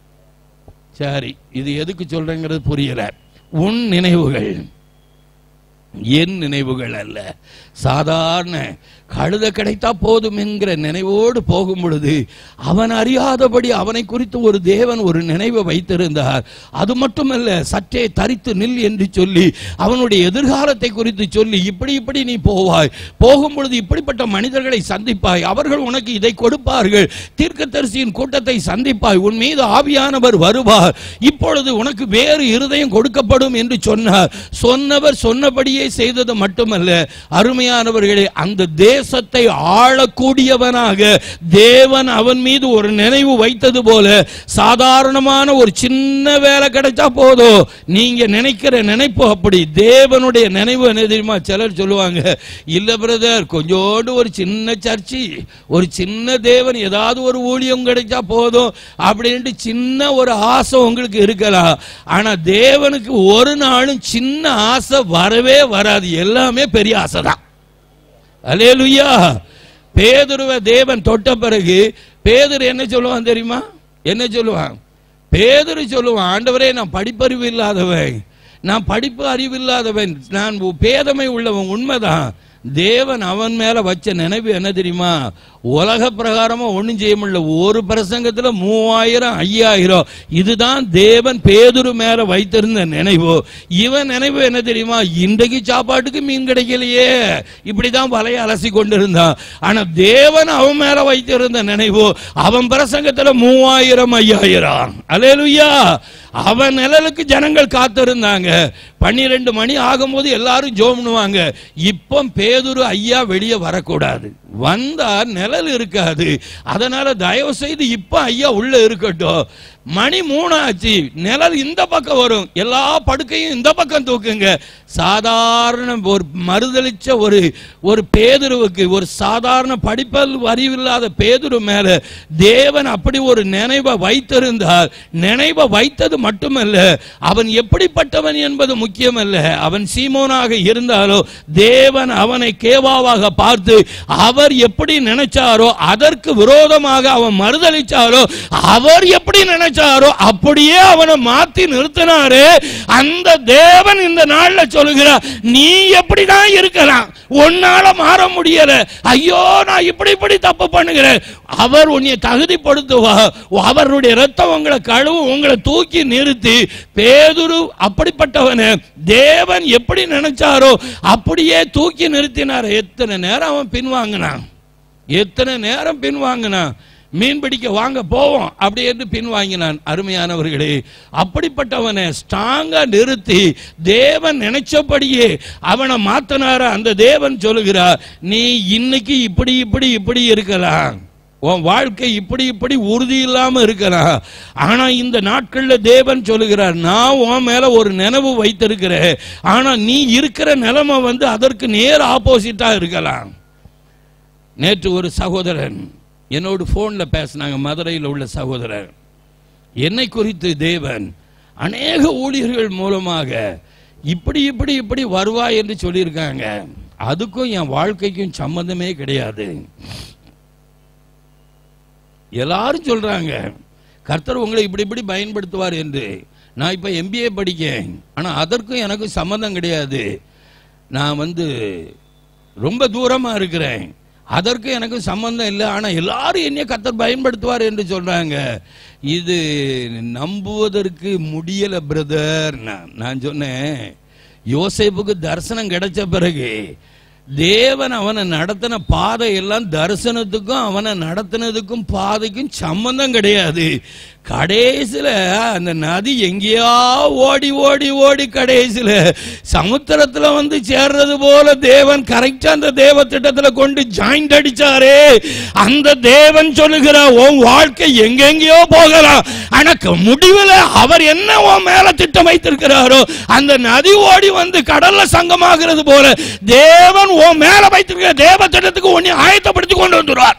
சரி இது எதுக்கு சொல்றேங்கிறது புரியல உன் நினைவுகள் என் நினைவுகள் அல்ல சாதாரண கழுத கிடைத்தா போதும் என்கிற நினைவோடு போகும் பொழுது அவன் அறியாதபடி அவனை குறித்து ஒரு தேவன் ஒரு நினைவை வைத்திருந்தார் அது மட்டுமல்ல சற்றே தரித்து நில் என்று சொல்லி அவனுடைய எதிர்காலத்தை குறித்து சொல்லி இப்படி இப்படி நீ போவாய் போகும் பொழுது இப்படிப்பட்ட மனிதர்களை சந்திப்பாய் அவர்கள் உனக்கு இதை கொடுப்பார்கள் தீர்க்கதரிசியின் கூட்டத்தை சந்திப்பாய் உன் மீது ஆவியானவர் வருவார் இப்பொழுது உனக்கு வேறு இருதயம் கொடுக்கப்படும் என்று சொன்னார் சொன்னவர் சொன்னபடியே செய்தது மட்டுமல்ல அருமையானவர்களே அந்த தேசத்தை ஆளக்கூடியவனாக தேவன் அவன் மீது ஒரு நினைவு வைத்தது போல சாதாரணமான ஒரு சின்ன வேலை கிடைச்சா போதும் நீங்க நினைக்கிற நினைப்பு அப்படி தேவனுடைய நினைவு என்ன தெரியுமா சிலர் சொல்லுவாங்க இல்ல பிரதர் கொஞ்சோண்டு ஒரு சின்ன சர்ச்சி ஒரு சின்ன தேவன் ஏதாவது ஒரு ஊழியம் கிடைச்சா போதும் அப்படின்ட்டு சின்ன ஒரு ஆசை உங்களுக்கு இருக்கலாம் ஆனா தேவனுக்கு ஒரு நாளும் சின்ன ஆசை வரவே வராது எல்லாமே பெரிய ஆசை தான் அலேலுயா பேதுருவ தேவன் தொட்ட பிறகு பேதுரு என்ன சொல்லுவான் தெரியுமா என்ன சொல்லுவான் பேதுரு சொல்லுவான் ஆண்டவரே நான் படிப்பறிவு இல்லாதவன் நான் படிப்பு அறிவு இல்லாதவன் நான் பேதமை உள்ளவன் உண்மைதான் தேவன் அவன் மேல வச்ச நினைவு என்ன தெரியுமா உலக பிரகாரமா ஒண்ணும் செய்ய முடியல ஒரு பிரசங்கத்துல மூவாயிரம் ஐயாயிரம் இதுதான் தேவன் பேதுரு மேல வைத்திருந்த நினைவு இவன் நினைவு என்ன தெரியுமா இன்றைக்கு சாப்பாட்டுக்கு மீன் கிடைக்கலையே இப்படிதான் வலைய அலசி கொண்டிருந்தான் ஆனா தேவன் அவன் மேல வைத்திருந்த நினைவு அவன் பிரசங்கத்துல மூவாயிரம் ஐயாயிரம் அலேலுயா அவன் நிழலுக்கு ஜனங்கள் காத்திருந்தாங்க பன்னிரெண்டு மணி ஆகும்போது எல்லாரும் ஜோம் பண்ணுவாங்க இப்போ பேதுரு ஐயா வெளியே வரக்கூடாது வந்தா நிழல் இருக்காது அதனால தயவு செய்து இப்ப ஐயா உள்ள இருக்கட்டும் மணி மூணு ஆச்சு நிழல் இந்த பக்கம் வரும் எல்லா படுக்கையும் இந்த பக்கம் தூக்குங்க சாதாரண ஒரு மறுதளிச்ச ஒரு ஒரு பேதுருவுக்கு ஒரு சாதாரண படிப்பல் அறிவில்லாத பேதுரு மேல தேவன் அப்படி ஒரு நினைவை வைத்திருந்தார் நினைவை வைத்தது மட்டுமல்ல அவன் எப்படிப்பட்டவன் என்பது முக்கியமல்ல அவன் சீமோனாக இருந்தாலோ தேவன் அவனை கேவாவாக பார்த்து அவர் எப்படி நினைச்சாரோ அதற்கு விரோதமாக அவன் மறுதளிச்சாரோ அவர் எப்படி நினைச்சாரோ அப்படியே அவனை மாத்தி நிறுத்தினாரு அந்த தேவன் இந்த நாள்ல சொல்லுகிறார் நீ எப்படிதான் இருக்கலாம் உன்னால மாற முடியல ஐயோ நான் இப்படி இப்படி தப்பு பண்ணுகிறேன் அவர் உன்னை தகுதிப்படுத்துவா அவருடைய ரத்தம் உங்களை கழுவு உங்களை தூக்கி நிறுத்தி பேதுரு அப்படிப்பட்டவன தேவன் எப்படி நினைச்சாரோ அப்படியே தூக்கி நிறுத்தினார் எத்தனை நேரம் அவன் பின்வாங்கினான் எத்தனை நேரம் பின்வாங்கினான் மீன் பிடிக்க வாங்க போவோம் அப்படி என்று பின்வாங்கினான் அருமையானவர்களே அப்படிப்பட்டவனை ஸ்ட்ராங்கா நிறுத்தி தேவன் நினைச்சபடியே அவனை மாத்தினார அந்த தேவன் சொல்லுகிறார் நீ இன்னைக்கு இப்படி இப்படி இப்படி இருக்கலாம் உன் வாழ்க்கை இப்படி இப்படி உறுதி இல்லாம இருக்கலாம் ஆனா இந்த நாட்கள்ல தேவன் சொல்லுகிறார் நான் உன் மேல ஒரு நினைவு வைத்திருக்கிறேன் ஆனா நீ இருக்கிற நிலைமை வந்து அதற்கு நேர் ஆப்போசிட்டா இருக்கலாம் நேற்று ஒரு சகோதரன் என்னோடு ஃபோனில் பேசினாங்க மதுரையில் உள்ள சகோதரர் என்னை குறித்து தேவன் அநேக ஊழியர்கள் மூலமாக இப்படி இப்படி இப்படி வருவாய் என்று சொல்லியிருக்காங்க அதுக்கும் என் வாழ்க்கைக்கும் சம்பந்தமே கிடையாது எல்லாரும் சொல்றாங்க கர்த்தர் உங்களை இப்படி இப்படி பயன்படுத்துவார் என்று நான் இப்போ எம்பிஏ படிக்கேன் ஆனால் அதற்கும் எனக்கு சம்மந்தம் கிடையாது நான் வந்து ரொம்ப தூரமா இருக்கிறேன் அதற்கு எனக்கு சம்பந்தம் இல்லை ஆனா எல்லாரும் என்னைய கத்தர் பயன்படுத்துவார் என்று சொல்றாங்க இது நம்புவதற்கு முடியல பிரதர் நான் சொன்னேன் யோசேப்புக்கு தரிசனம் கிடைச்ச பிறகு தேவன் அவனை நடத்தின பாதை எல்லாம் தரிசனத்துக்கும் அவனை நடத்தினதுக்கும் பாதைக்கும் சம்பந்தம் கிடையாது கடைசியில அந்த நதி எங்கேயா ஓடி ஓடி ஓடி கடைசியில சமுத்திரத்துல வந்து சேர்றது போல தேவன் கரெக்டா அந்த தேவ திட்டத்துல கொண்டு ஜாயிண்ட் அடிச்சாரே அந்த தேவன் சொல்லுகிற உன் வாழ்க்கை எங்கெங்கேயோ போகலாம் ஆனா முடிவுல அவர் என்ன உன் மேல திட்டம் வைத்திருக்கிறாரோ அந்த நதி ஓடி வந்து கடல்ல சங்கமாகிறது போல தேவன் உன் மேல வைத்திருக்கிற தேவ திட்டத்துக்கு உன்னை ஆயத்தப்படுத்தி கொண்டு வந்துடுவார்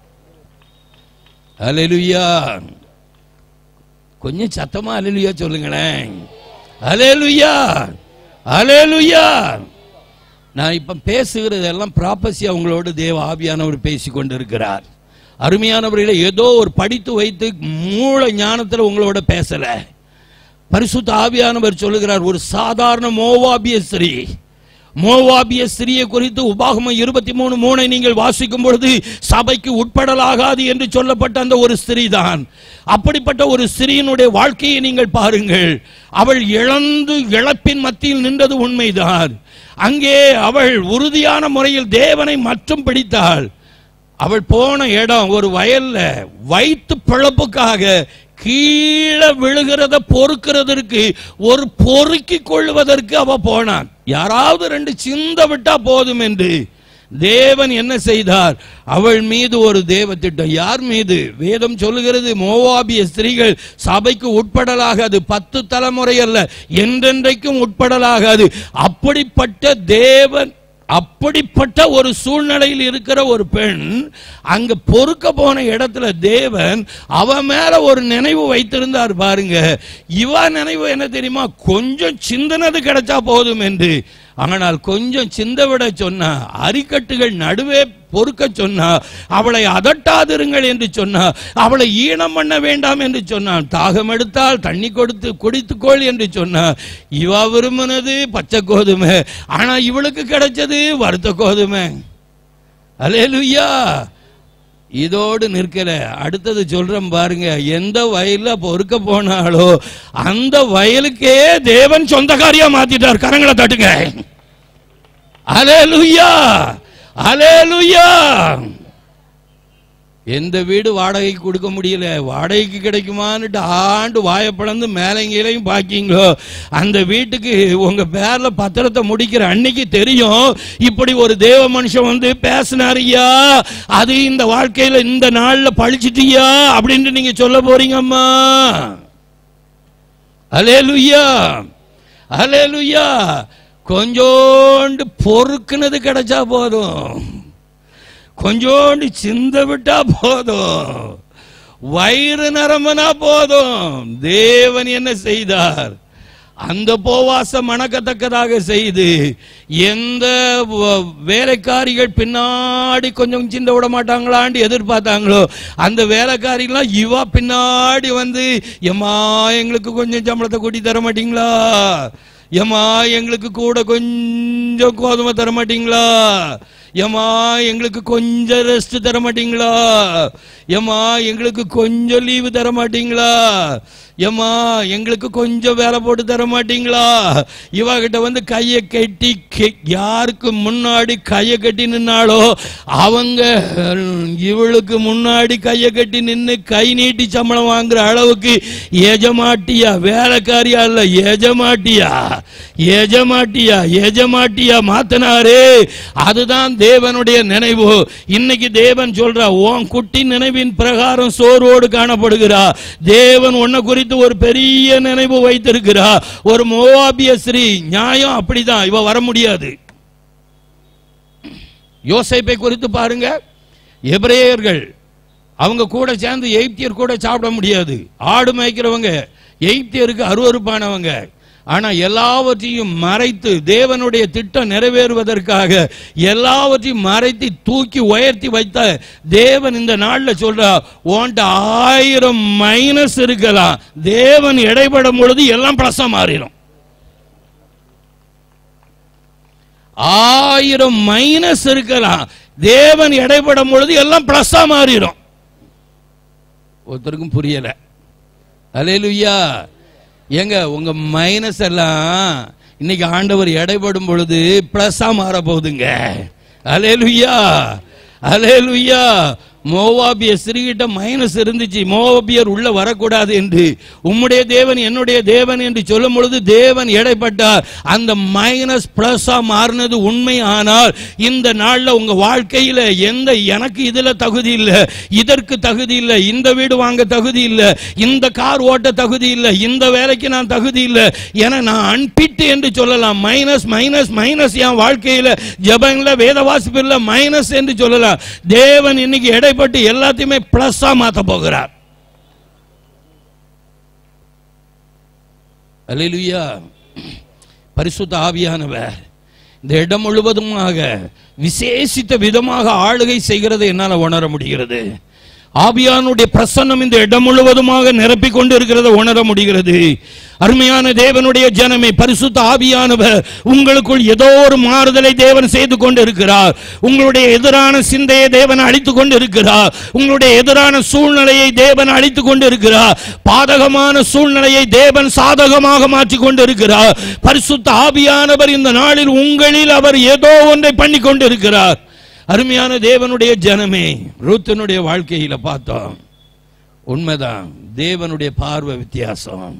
அலையிலுயா கொஞ்சம் சத்தமா அலையிலுயா சொல்லுங்களேன் அலையிலுயா அலையிலுயா நான் இப்ப பேசுகிறது எல்லாம் ப்ராப்பசியா உங்களோட தேவ ஆவியானவர் பேசி கொண்டிருக்கிறார் அருமையானவர்களே ஏதோ ஒரு படித்து வைத்து மூல ஞானத்துல உங்களோட பேசல பரிசுத்த ஆவியானவர் சொல்லுகிறார் ஒரு சாதாரண மோவாபிய ஸ்திரீ மோவாபிய ஸ்திரியை குறித்து உபாகமம் இருபத்தி மூணு மூணை நீங்கள் வாசிக்கும் பொழுது சபைக்கு உட்படலாகாது என்று சொல்லப்பட்ட அந்த ஒரு ஸ்திரீ தான் அப்படிப்பட்ட ஒரு ஸ்திரீயினுடைய வாழ்க்கையை நீங்கள் பாருங்கள் அவள் இழந்து இழப்பின் மத்தியில் நின்றது உண்மைதான் அங்கே அவள் உறுதியான முறையில் தேவனை மட்டும் பிடித்தாள் அவள் போன இடம் ஒரு வயல்ல வயிற்று பிழப்புக்காக கீழே விழுகிறத பொறுக்கிறதற்கு ஒரு பொறுக்கி கொள்வதற்கு அவ போனான் யாராவது ரெண்டு சிந்த விட்டா போதும் என்று தேவன் என்ன செய்தார் அவள் மீது ஒரு தேவ திட்டம் யார் மீது வேதம் சொல்லுகிறது மோவாபிய ஸ்திரீகள் சபைக்கு உட்படலாகாது பத்து தலைமுறை அல்ல என்றென்றைக்கும் உட்படலாகாது அப்படிப்பட்ட தேவன் அப்படிப்பட்ட ஒரு சூழ்நிலையில் இருக்கிற ஒரு பெண் அங்க பொறுக்க போன இடத்துல தேவன் அவ மேல ஒரு நினைவு வைத்திருந்தார் பாருங்க இவ நினைவு என்ன தெரியுமா கொஞ்சம் சிந்தனது கிடைச்சா போதும் என்று ஆனால் கொஞ்சம் சிந்த விட சொன்னா அரிக்கட்டுகள் நடுவே பொறுக்க சொன்னா அவளை அதட்டாதிருங்கள் என்று சொன்னா அவளை ஈனம் பண்ண வேண்டாம் என்று சொன்னான் தாகம் எடுத்தால் தண்ணி கொடுத்து குடித்துக்கொள் என்று சொன்னா இவ விரும்பினது பச்சை கோதுமை ஆனா இவளுக்கு கிடைச்சது வறுத்த கோதுமை அலேலுயா இதோடு நிற்கல அடுத்தது சொல்றேன் பாருங்க எந்த வயல்ல பொறுக்க போனாலோ அந்த வயலுக்கே தேவன் சொந்தக்காரியா மாத்திட்டார் கரங்களை தட்டுங்க அலேலுயா அலேலுயா எந்த வீடு வாடகைக்கு கொடுக்க முடியல வாடகைக்கு கிடைக்குமான்னுட்டு ஆண்டு வாயை பிளந்து மேலங்கீழையும் பாக்கிங்களோ அந்த வீட்டுக்கு உங்க பேர்ல பத்திரத்தை முடிக்கிற அன்னைக்கு தெரியும் இப்படி ஒரு தேவ மனுஷன் வந்து பேசினாருயா அது இந்த வாழ்க்கையில இந்த நாள்ல பழிச்சிட்டியா அப்படின்ட்டு நீங்க சொல்ல போறீங்கம்மா அலேலுயா அலேலுயா கொஞ்சோண்டு பொறுக்குனது கிடைச்சா போதும் கொஞ்சோண்டு சிந்த விட்டா போதும் வயிறு நரம்பனா போதும் தேவன் என்ன செய்தார் அந்த போவாச மணக்கத்தக்கதாக செய்து எந்த வ- வேலைக்காரிகள் பின்னாடி கொஞ்சம் சிந்த விட மாட்டாங்களான்னு எதிர்பார்த்தாங்களோ அந்த வேலைக்காரிகளாம் இவா பின்னாடி வந்து எம்மா எங்களுக்கு கொஞ்சம் சம்பளத்தை கூட்டி தர மாட்டீங்களா ஏமா எங்களுக்கு கூட கொஞ்சம் கோதுமை தர மாட்டீங்களா ஏமா எங்களுக்கு கொஞ்சம் ரெஸ்ட் தர மாட்டீங்களா ஏமா எங்களுக்கு கொஞ்சம் லீவு தர மாட்டீங்களா ஏமா எங்களுக்கு கொஞ்சம் வேலை போட்டு தர மாட்டீங்களா இவகிட்ட வந்து கையை கட்டி கெ- யாருக்கு முன்னாடி கையை கட்டி நின்னாலோ அவங்க இவளுக்கு முன்னாடி கையை கட்டி நின்னு கை நீட்டி சம்பளம் வாங்குற அளவுக்கு எஜமாட்டியா வேலைக்காரியா இல்ல எஜமாட்டியா எஜமாட்டியா எஜமாட்டியா மாத்தினாரே அதுதான் தேவனுடைய நினைவு இன்னைக்கு தேவன் சொல்றா உன் குட்டி நினைவின் பிரகாரம் சோர்வோடு காணப்படுகிறா தேவன் உன்னை குறித்து ஒரு பெரிய நினைவு வைத்திருக்கிறா ஒரு மோவாபிய ஸ்ரீ நியாயம் அப்படிதான் இவ வர முடியாது யோசேப்பை குறித்து பாருங்க எபிரேயர்கள் அவங்க கூட சேர்ந்து எய்ப்தியர் கூட சாப்பிட முடியாது ஆடு மேய்க்கிறவங்க எய்ப்தியருக்கு அருவருப்பானவங்க ஆனா எல்லாவற்றையும் மறைத்து தேவனுடைய திட்டம் நிறைவேறுவதற்காக எல்லாவற்றையும் மறைத்து தூக்கி உயர்த்தி வைத்த தேவன் இந்த நாள்ல சொல்றா உன்கிட்ட ஆயிரம் மைனஸ் இருக்கலாம் தேவன் இடைப்படும் பொழுது எல்லாம் பிளஸா மாறிடும் ஆயிரம் மைனஸ் இருக்கலாம் தேவன் இடைப்படும் பொழுது எல்லாம் பிளஸ்ஸா மாறிடும் ஒருத்தருக்கும் புரியல அலேலுயா ஏங்க உங்க மைனஸ் எல்லாம் இன்னைக்கு ஆண்டவர் எடைபடும் பொழுது பிளஸ்ஸா மாற போகுதுங்க அலேலுயா அலேலுயா மோவாபிய ஸ்ரீகிட்ட மைனஸ் இருந்துச்சு மோவாபியர் உள்ள வரக்கூடாது என்று உம்முடைய தேவன் என்னுடைய தேவன் என்று சொல்லும் பொழுது தேவன் எடைப்பட்டார் அந்த மைனஸ் பிளஸ்ஸா மாறினது உண்மை ஆனால் இந்த நாள்ல உங்க வாழ்க்கையில எந்த எனக்கு இதுல தகுதி இல்லை இதற்கு தகுதி இல்லை இந்த வீடு வாங்க தகுதி இல்லை இந்த கார் ஓட்ட தகுதி இல்லை இந்த வேலைக்கு நான் தகுதி இல்லை என நான் அன்பிட்டு என்று சொல்லலாம் மைனஸ் மைனஸ் மைனஸ் என் வாழ்க்கையில ஜபங்கள வேத வாசிப்பில் மைனஸ் என்று சொல்லலாம் தேவன் இன்னைக்கு எடைப்பட்டு எல்லாத்தையுமே பிளஸ்ஸா மாத்த போகிறார் அல்லேலூயா பரிசுத்த ஆவியானவர் இந்த இடம் முழுவதுமாக விசேஷித்த விதமாக ஆளுகை செய்கிறதை என்னால் உணர முடிகிறது ஆவியானுடைய பிரசன்னம் இந்த இடம் முழுவதுமாக நிரப்பிக் கொண்டு இருக்கிறத உணர முடிகிறது அருமையான தேவனுடைய ஜனமே பரிசுத்த ஆவியானவர் உங்களுக்குள் ஏதோ ஒரு மாறுதலை தேவன் செய்து கொண்டு இருக்கிறார் உங்களுடைய எதிரான சிந்தையை தேவன் அழித்துக் கொண்டு இருக்கிறார் உங்களுடைய எதிரான சூழ்நிலையை தேவன் அழித்துக் கொண்டு இருக்கிறார் பாதகமான சூழ்நிலையை தேவன் சாதகமாக மாற்றிக் கொண்டு இருக்கிறார் பரிசுத்த ஆவியானவர் இந்த நாளில் உங்களில் அவர் ஏதோ ஒன்றை பண்ணி கொண்டு இருக்கிறார் அருமையான தேவனுடைய ஜனமே ரூத்தனுடைய வாழ்க்கையில பார்த்தோம் உண்மைதான் தேவனுடைய பார்வை வித்தியாசம்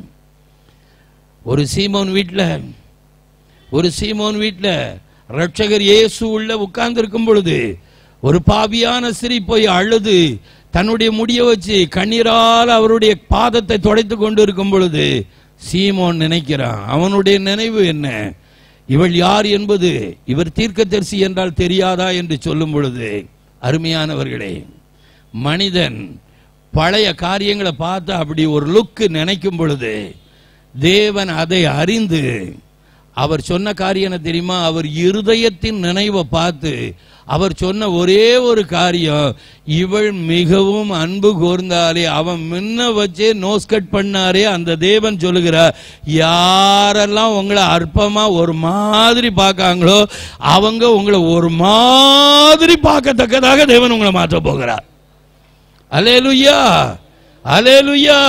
ஒரு சீமோன் வீட்டில் ஒரு சீமோன் வீட்டில் ரட்சகர் இயேசு உள்ள உட்கார்ந்து இருக்கும் பொழுது ஒரு பாவியான சிரி போய் அழுது தன்னுடைய முடிய வச்சு கண்ணீரால் அவருடைய பாதத்தை துடைத்து கொண்டு இருக்கும் பொழுது சீமோன் நினைக்கிறான் அவனுடைய நினைவு என்ன இவள் யார் என்பது இவர் தீர்க்கதரிசி என்றால் தெரியாதா என்று சொல்லும் பொழுது அருமையானவர்களே மனிதன் பழைய காரியங்களை பார்த்து அப்படி ஒரு லுக்கு நினைக்கும் பொழுது தேவன் அதை அறிந்து அவர் சொன்ன காரியம் என்ன தெரியுமா அவர் இருதயத்தின் நினைவை பார்த்து அவர் சொன்ன ஒரே ஒரு காரியம் இவள் மிகவும் அன்பு கூர்ந்தாலே அவன் முன்ன வச்சே நோஸ் கட் பண்ணாரே அந்த தேவன் சொல்லுகிறார் யாரெல்லாம் உங்களை அற்பமா ஒரு மாதிரி பார்க்காங்களோ அவங்க உங்களை ஒரு மாதிரி பார்க்கத்தக்கதாக தேவன் உங்களை மாற்ற போகிறார் அலேலுயா அலேலுயா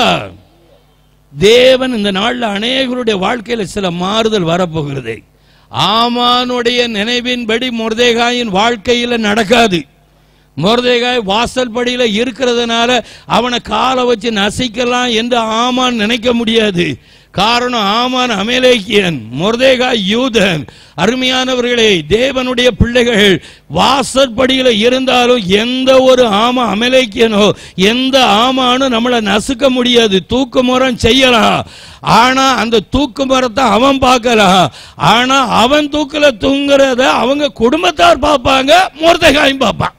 தேவன் இந்த நாள்ல அநேகருடைய வாழ்க்கையில சில மாறுதல் வரப்போகிறது ஆமானுடைய நினைவின்படி மொர்தேகாயின் வாழ்க்கையில நடக்காது மொர்தேகாய் வாசல் படியில இருக்கிறதுனால அவனை காலை வச்சு நசிக்கலாம் என்று ஆமான் நினைக்க முடியாது காரணம் ஆமான் அமேலேக்கியன் மொர்தேகாய் யூதன் அருமையானவர்களே தேவனுடைய பிள்ளைகள் வாசற்படியில இருந்தாலும் எந்த ஒரு ஆமா அமலேக்கியனோ எந்த ஆமானும் நம்மளை நசுக்க முடியாது தூக்கு முறம் செய்யலாம் ஆனா அந்த தூக்கு மரத்தை அவன் பார்க்கலாம் ஆனா அவன் தூக்குல தூங்குறத அவங்க குடும்பத்தார் பார்ப்பாங்க மொர்தேகாயும் பார்ப்பான்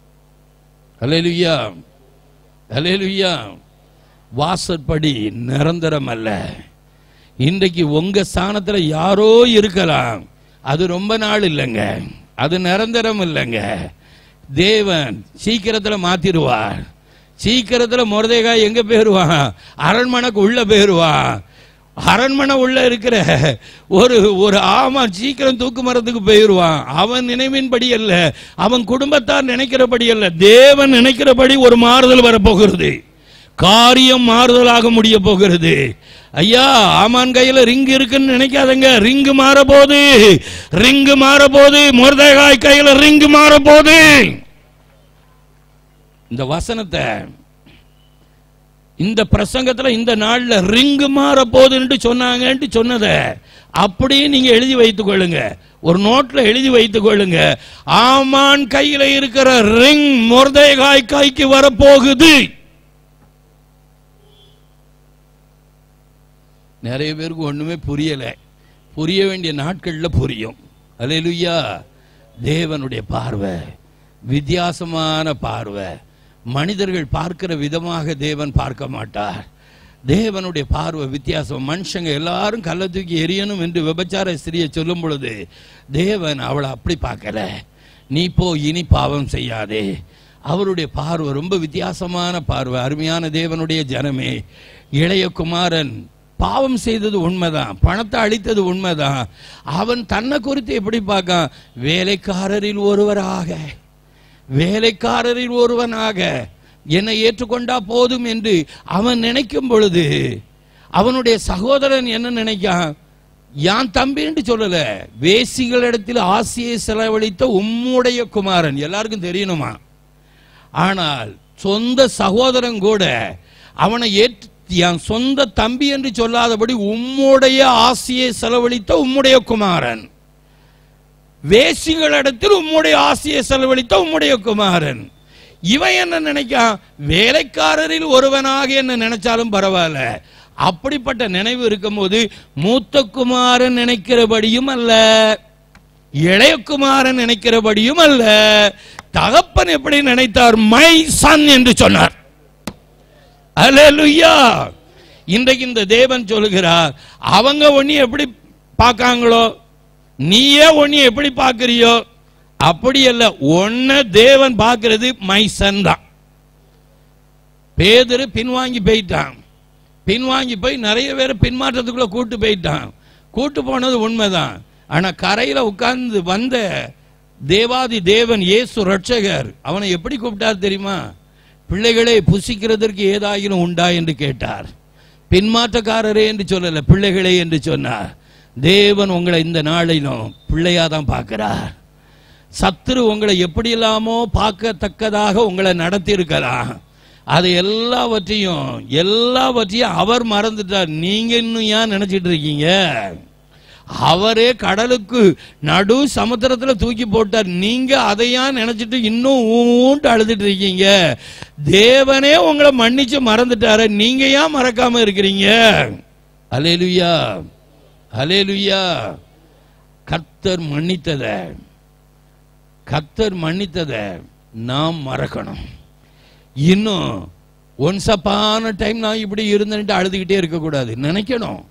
அலேலுயா அலேலுயா வாசற்படி நிரந்தரம் அல்ல இன்றைக்கு உங்க ஸ்தானத்துல யாரோ இருக்கலாம் அது ரொம்ப நாள் இல்லைங்க அது நிரந்தரம் இல்லைங்க தேவன் சீக்கிரத்துல மாத்திருவார் சீக்கிரத்துல முருதேகாய் எங்க போயிருவான் அரண்மனைக்கு உள்ள போயிருவான் அரண்மனை உள்ள இருக்கிற ஒரு ஒரு ஆமா சீக்கிரம் தூக்கு மரத்துக்கு போயிடுவான் அவன் நினைவின்படி அல்ல அவன் குடும்பத்தார் நினைக்கிறபடி அல்ல தேவன் நினைக்கிறபடி ஒரு மாறுதல் வரப்போகிறது காரியம் மாறுதலாக முடிய போகிறது ஐயா ஆமான் கையில ரிங் இருக்குன்னு நினைக்காதங்க ரிங் மாற போது ரிங் மாற போது முருதகாய் கையில ரிங் மாற போது இந்த வசனத்தை இந்த பிரசங்கத்துல இந்த நாள்ல ரிங் மாற போகுதுன்னு சொன்னாங்கன்ட்டு சொன்னதை அப்படியே நீங்க எழுதி வைத்துக் கொள்ளுங்க ஒரு நோட்ல எழுதி வைத்துக் கொள்ளுங்க ஆமான் கையில இருக்கிற ரிங் முருதேகாய் கைக்கு வரப்போகுது நிறைய பேருக்கு ஒண்ணுமே புரியல புரிய வேண்டிய நாட்கள்ல புரியும் அல்லேலூயா தேவனுடைய பார்வை வித்தியாசமான பார்வை மனிதர்கள் பார்க்கிற விதமாக தேவன் பார்க்க மாட்டார் தேவனுடைய பார்வை வித்தியாசம் மனுஷங்க எல்லாரும் கள்ள தூக்கி எரியணும் என்று விபச்சார ஸ்திரியை சொல்லும் பொழுது தேவன் அவளை அப்படி பார்க்கல நீ போ இனி பாவம் செய்யாதே அவருடைய பார்வை ரொம்ப வித்தியாசமான பார்வை அருமையான தேவனுடைய ஜனமே இளைய குமாரன் பாவம் செய்தது உண்மைதான் பணத்தை அழித்தது உண்மைதான் அவன் தன்னை குறித்து எப்படி பார்க்கான் வேலைக்காரரில் ஒருவராக வேலைக்காரரில் ஒருவனாக என்னை ஏற்றுக்கொண்டா போதும் என்று அவன் நினைக்கும் பொழுது அவனுடைய சகோதரன் என்ன நினைக்கான் யான் தம்பின்னு சொல்லல வேசிகளிடத்தில் ஆசையை செலவழித்த உம்முடைய குமாரன் எல்லாருக்கும் தெரியணுமா ஆனால் சொந்த சகோதரன் கூட அவனை ஏற்று என் சொந்த தம்பி என்று சொல்லாதபடி உம்முடைய ஆசையை செலவழித்த உம்முடைய குமாரன் வேசிகளிடத்தில் உம்முடைய ஆசையை செலவழித்த உம்முடைய குமாரன் இவன் என்ன நினைக்கான் வேலைக்காரரில் ஒருவனாக என்ன நினைச்சாலும் பரவாயில்ல அப்படிப்பட்ட நினைவு இருக்கும்போது மூத்த குமாரன் நினைக்கிறபடியும் அல்ல இளைய குமாரன் நினைக்கிறபடியும் அல்ல தகப்பன் எப்படி நினைத்தார் மை சன் என்று சொன்னார் அல்லேலூயா இன்றைக்கு இந்த தேவன் சொல்லுகிறார் அவங்க ஒண்ணி எப்படி பார்க்காங்களோ நீயே ஒண்ணி எப்படி பார்க்கறியோ அப்படி அல்ல ஒன்ன தேவன் பார்க்கிறது மைசன் தான் பேதரு பின்வாங்கி போயிட்டான் பின்வாங்கி போய் நிறைய பேரை பின்மாற்றத்துக்குள்ள கூட்டு போயிட்டான் கூட்டு போனது உண்மைதான் ஆனா கரையில உட்கார்ந்து வந்த தேவாதி தேவன் இயேசு ரட்சகர் அவனை எப்படி கூப்பிட்டார் தெரியுமா பிள்ளைகளே புசிக்கிறதற்கு ஏதாயிலும் உண்டா என்று கேட்டார் பின்மாற்றக்காரரே என்று சொல்லல பிள்ளைகளே என்று சொன்னார் தேவன் உங்களை இந்த நாளிலும் பிள்ளையா தான் பார்க்கிறார் சத்துரு உங்களை எப்படி இல்லாமோ பார்க்கத்தக்கதாக உங்களை நடத்தி இருக்கலாம் அது எல்லாவற்றையும் எல்லாவற்றையும் அவர் மறந்துட்டார் நீங்க இன்னும் ஏன் நினைச்சிட்டு இருக்கீங்க அவரே கடலுக்கு நடு சமுத்திரத்துல தூக்கி போட்டார் நீங்க அதையா நினைச்சிட்டு இன்னும் ஊன்ட்டு அழுதுட்டு இருக்கீங்க தேவனே உங்களை மன்னிச்சு மறந்துட்டாரு நீங்க ஏன் மறக்காம இருக்கிறீங்க அலேலுயா அலேலுயா கர்த்தர் மன்னித்தத கர்த்தர் மன்னித்தத நாம் மறக்கணும் இன்னும் ஒன்ஸ் அப்பான டைம் நான் இப்படி இருந்தேன்ட்டு அழுதுகிட்டே இருக்கக்கூடாது நினைக்கணும்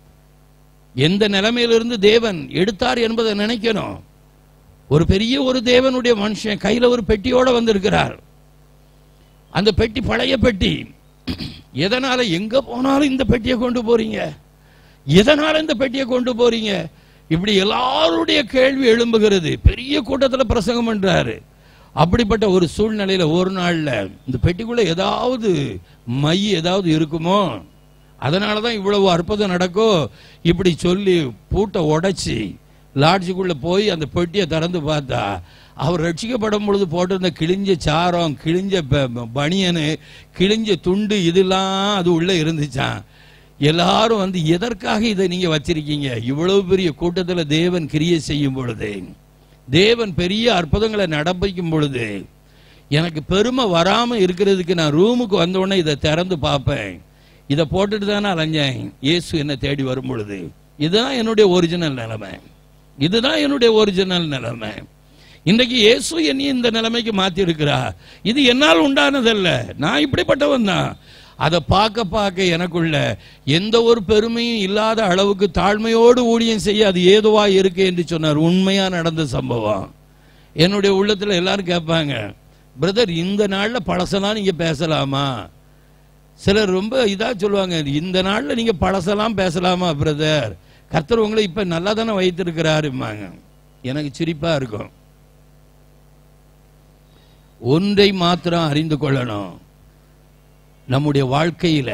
எந்த நிலைமையிலிருந்து தேவன் எடுத்தார் என்பதை நினைக்கணும் ஒரு பெரிய ஒரு தேவனுடைய மனுஷன் கையில ஒரு பெட்டியோட வந்திருக்கிறார் அந்த பெட்டி பழைய பெட்டி எதனால எங்க போனாலும் இந்த பெட்டியை கொண்டு போறீங்க எதனால இந்த பெட்டியை கொண்டு போறீங்க இப்படி எல்லாருடைய கேள்வி எழும்புகிறது பெரிய கூட்டத்துல பிரசங்கம் பண்றாரு அப்படிப்பட்ட ஒரு சூழ்நிலையில ஒரு நாள்ல இந்த பெட்டிக்குள்ள ஏதாவது மை ஏதாவது இருக்குமோ அதனாலதான் இவ்வளவு அற்புதம் நடக்கும் இப்படி சொல்லி பூட்டை உடைச்சி லாட்ஜுக்குள்ள போய் அந்த பெட்டியை திறந்து பார்த்தா அவர் ரட்சிக்கப்படும் பொழுது போட்டிருந்த கிழிஞ்ச சாரம் கிழிஞ்ச ப- ப- பனியனு கிழிஞ்ச துண்டு இதெல்லாம் அது உள்ள இருந்துச்சான் எல்லாரும் வந்து எதற்காக இதை நீங்க வச்சிருக்கீங்க இவ்வளவு பெரிய கூட்டத்துல தேவன் கிரியை செய்யும் பொழுது தேவன் பெரிய அற்புதங்களை நடப்பிக்கும் பொழுது எனக்கு பெருமை வராம இருக்கிறதுக்கு நான் ரூமுக்கு வந்த உடனே இதை திறந்து பார்ப்பேன் இதை போட்டுட்டு தானே அலைஞ்சேன் இயேசு என்ன தேடி வரும் பொழுது இதுதான் என்னுடைய ஒரிஜினல் நிலைமை இதுதான் என்னுடைய ஒரிஜினல் நிலைமை இன்றைக்கு இயேசு என்னை இந்த நிலைமைக்கு மாத்தி இருக்கிறார் இது என்னால் உண்டானதல்ல நான் இப்படிப்பட்டவன் தான் அதை பார்க்க பார்க்க எனக்குள்ள எந்த ஒரு பெருமையும் இல்லாத அளவுக்கு தாழ்மையோடு ஊழியம் செய்ய அது ஏதுவா இருக்கு என்று சொன்னார் உண்மையா நடந்த சம்பவம் என்னுடைய உள்ளத்துல எல்லாரும் கேட்பாங்க பிரதர் இந்த நாள்ல பழசெல்லாம் நீங்க பேசலாமா சிலர் ரொம்ப இதா சொல்லுவாங்க இந்த நாள்ல நீங்க பழசெல்லாம் பேசலாமா பிரதர் கர்த்தர் உங்களை இப்ப நல்லா தானே வைத்திருக்கிறாருமாங்க எனக்கு சிரிப்பா இருக்கும் ஒன்றை மாத்திரம் அறிந்து கொள்ளணும் நம்முடைய வாழ்க்கையில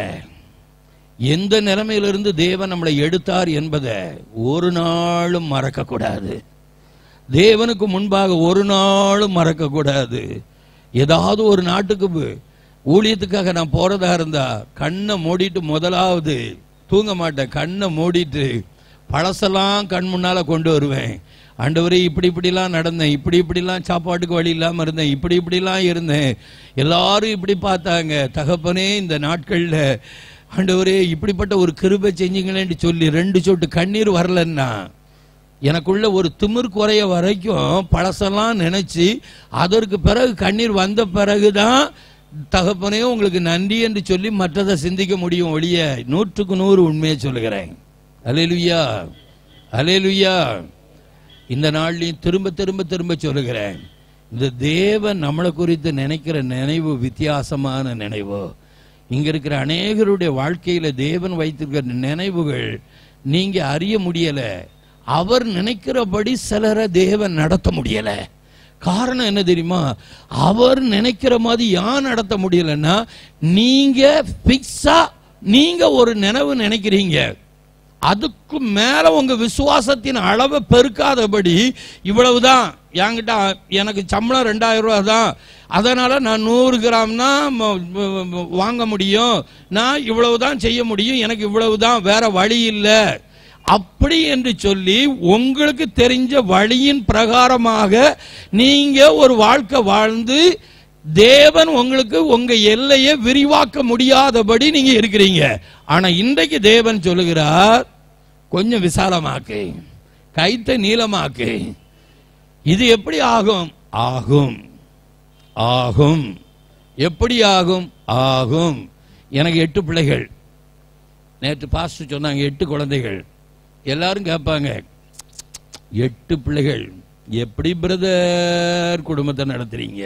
எந்த நிலைமையிலிருந்து தேவன் நம்மளை எடுத்தார் என்பதை ஒரு நாளும் மறக்க கூடாது தேவனுக்கு முன்பாக ஒரு நாளும் மறக்க கூடாது ஏதாவது ஒரு நாட்டுக்கு போ- ஊழியத்துக்காக நான் போறதா இருந்தா கண்ணை மூடிட்டு முதலாவது தூங்க மாட்டேன் கண்ணை மூடிட்டு பழசெல்லாம் கண் முன்னால கொண்டு வருவேன் ஆண்டவரே இப்படி இப்படிலாம் நடந்தேன் இப்படி இப்படிலாம் சாப்பாட்டுக்கு வழி இல்லாம இருந்தேன் இப்படி இப்படிலாம் இருந்தேன் எல்லாரும் இப்படி பார்த்தாங்க தகப்பனே இந்த நாட்கள்ல ஆண்டவரே இப்படிப்பட்ட ஒரு கிருபை செஞ்சீங்களேன்னு சொல்லி ரெண்டு சொட்டு கண்ணீர் வரலன்னா எனக்குள்ள ஒரு திமிர் குறைய வரைக்கும் பழசெல்லாம் நினைச்சு அதற்கு பிறகு கண்ணீர் வந்த பிறகுதான் தகப்பனே உங்களுக்கு நன்றி என்று சொல்லி மற்றதை சிந்திக்க முடியும் ஒழிய நூற்றுக்கு நூறு உண்மையை சொல்லுகிறேன் அலேலுயா அலேலுயா இந்த நாள்லையும் திரும்ப திரும்ப திரும்ப சொல்லுகிறேன் இந்த தேவன் நம்மளை குறித்து நினைக்கிற நினைவு வித்தியாசமான நினைவு இங்க இருக்கிற அநேகருடைய வாழ்க்கையில தேவன் வைத்திருக்கிற நினைவுகள் நீங்க அறிய முடியல அவர் நினைக்கிறபடி சிலரை தேவன் நடத்த முடியல காரணம் என்ன தெரியுமா அவர் நினைக்கிற மாதிரி யான் நடத்த முடியலன்னா நீங்க பிக்ஸா நீங்க ஒரு நினைவு நினைக்கிறீங்க அதுக்கு மேல உங்க விசுவாசத்தின் அளவை பெருக்காதபடி இவ்வளவுதான் என்கிட்ட எனக்கு சம்பளம் ரெண்டாயிரம் ரூபாய் தான் அதனால நான் நூறு கிராம்னா ம- ம- ம- வாங்க முடியும் நான் இவ்வளவுதான் செய்ய முடியும் எனக்கு இவ்வளவுதான் வேற வழி இல்லை அப்படி என்று சொல்லி உங்களுக்கு தெரிஞ்ச வழியின் பிரகாரமாக நீங்க ஒரு வாழ்க்கை வாழ்ந்து தேவன் உங்களுக்கு உங்க எல்லையை விரிவாக்க முடியாதபடி நீங்க இருக்கிறீங்க ஆனா இன்றைக்கு தேவன் சொல்லுகிறார் கொஞ்சம் விசாலமாக்கு கைத்த நீளமாக்கு இது எப்படி ஆகும் ஆகும் ஆகும் எப்படி ஆகும் ஆகும் எனக்கு எட்டு பிள்ளைகள் நேற்று பாஸ்டர் சொன்னாங்க எட்டு குழந்தைகள் எல்லாரும் கேட்பாங்க எட்டு பிள்ளைகள் எப்படி பிரதர் குடும்பத்தை நடத்துறீங்க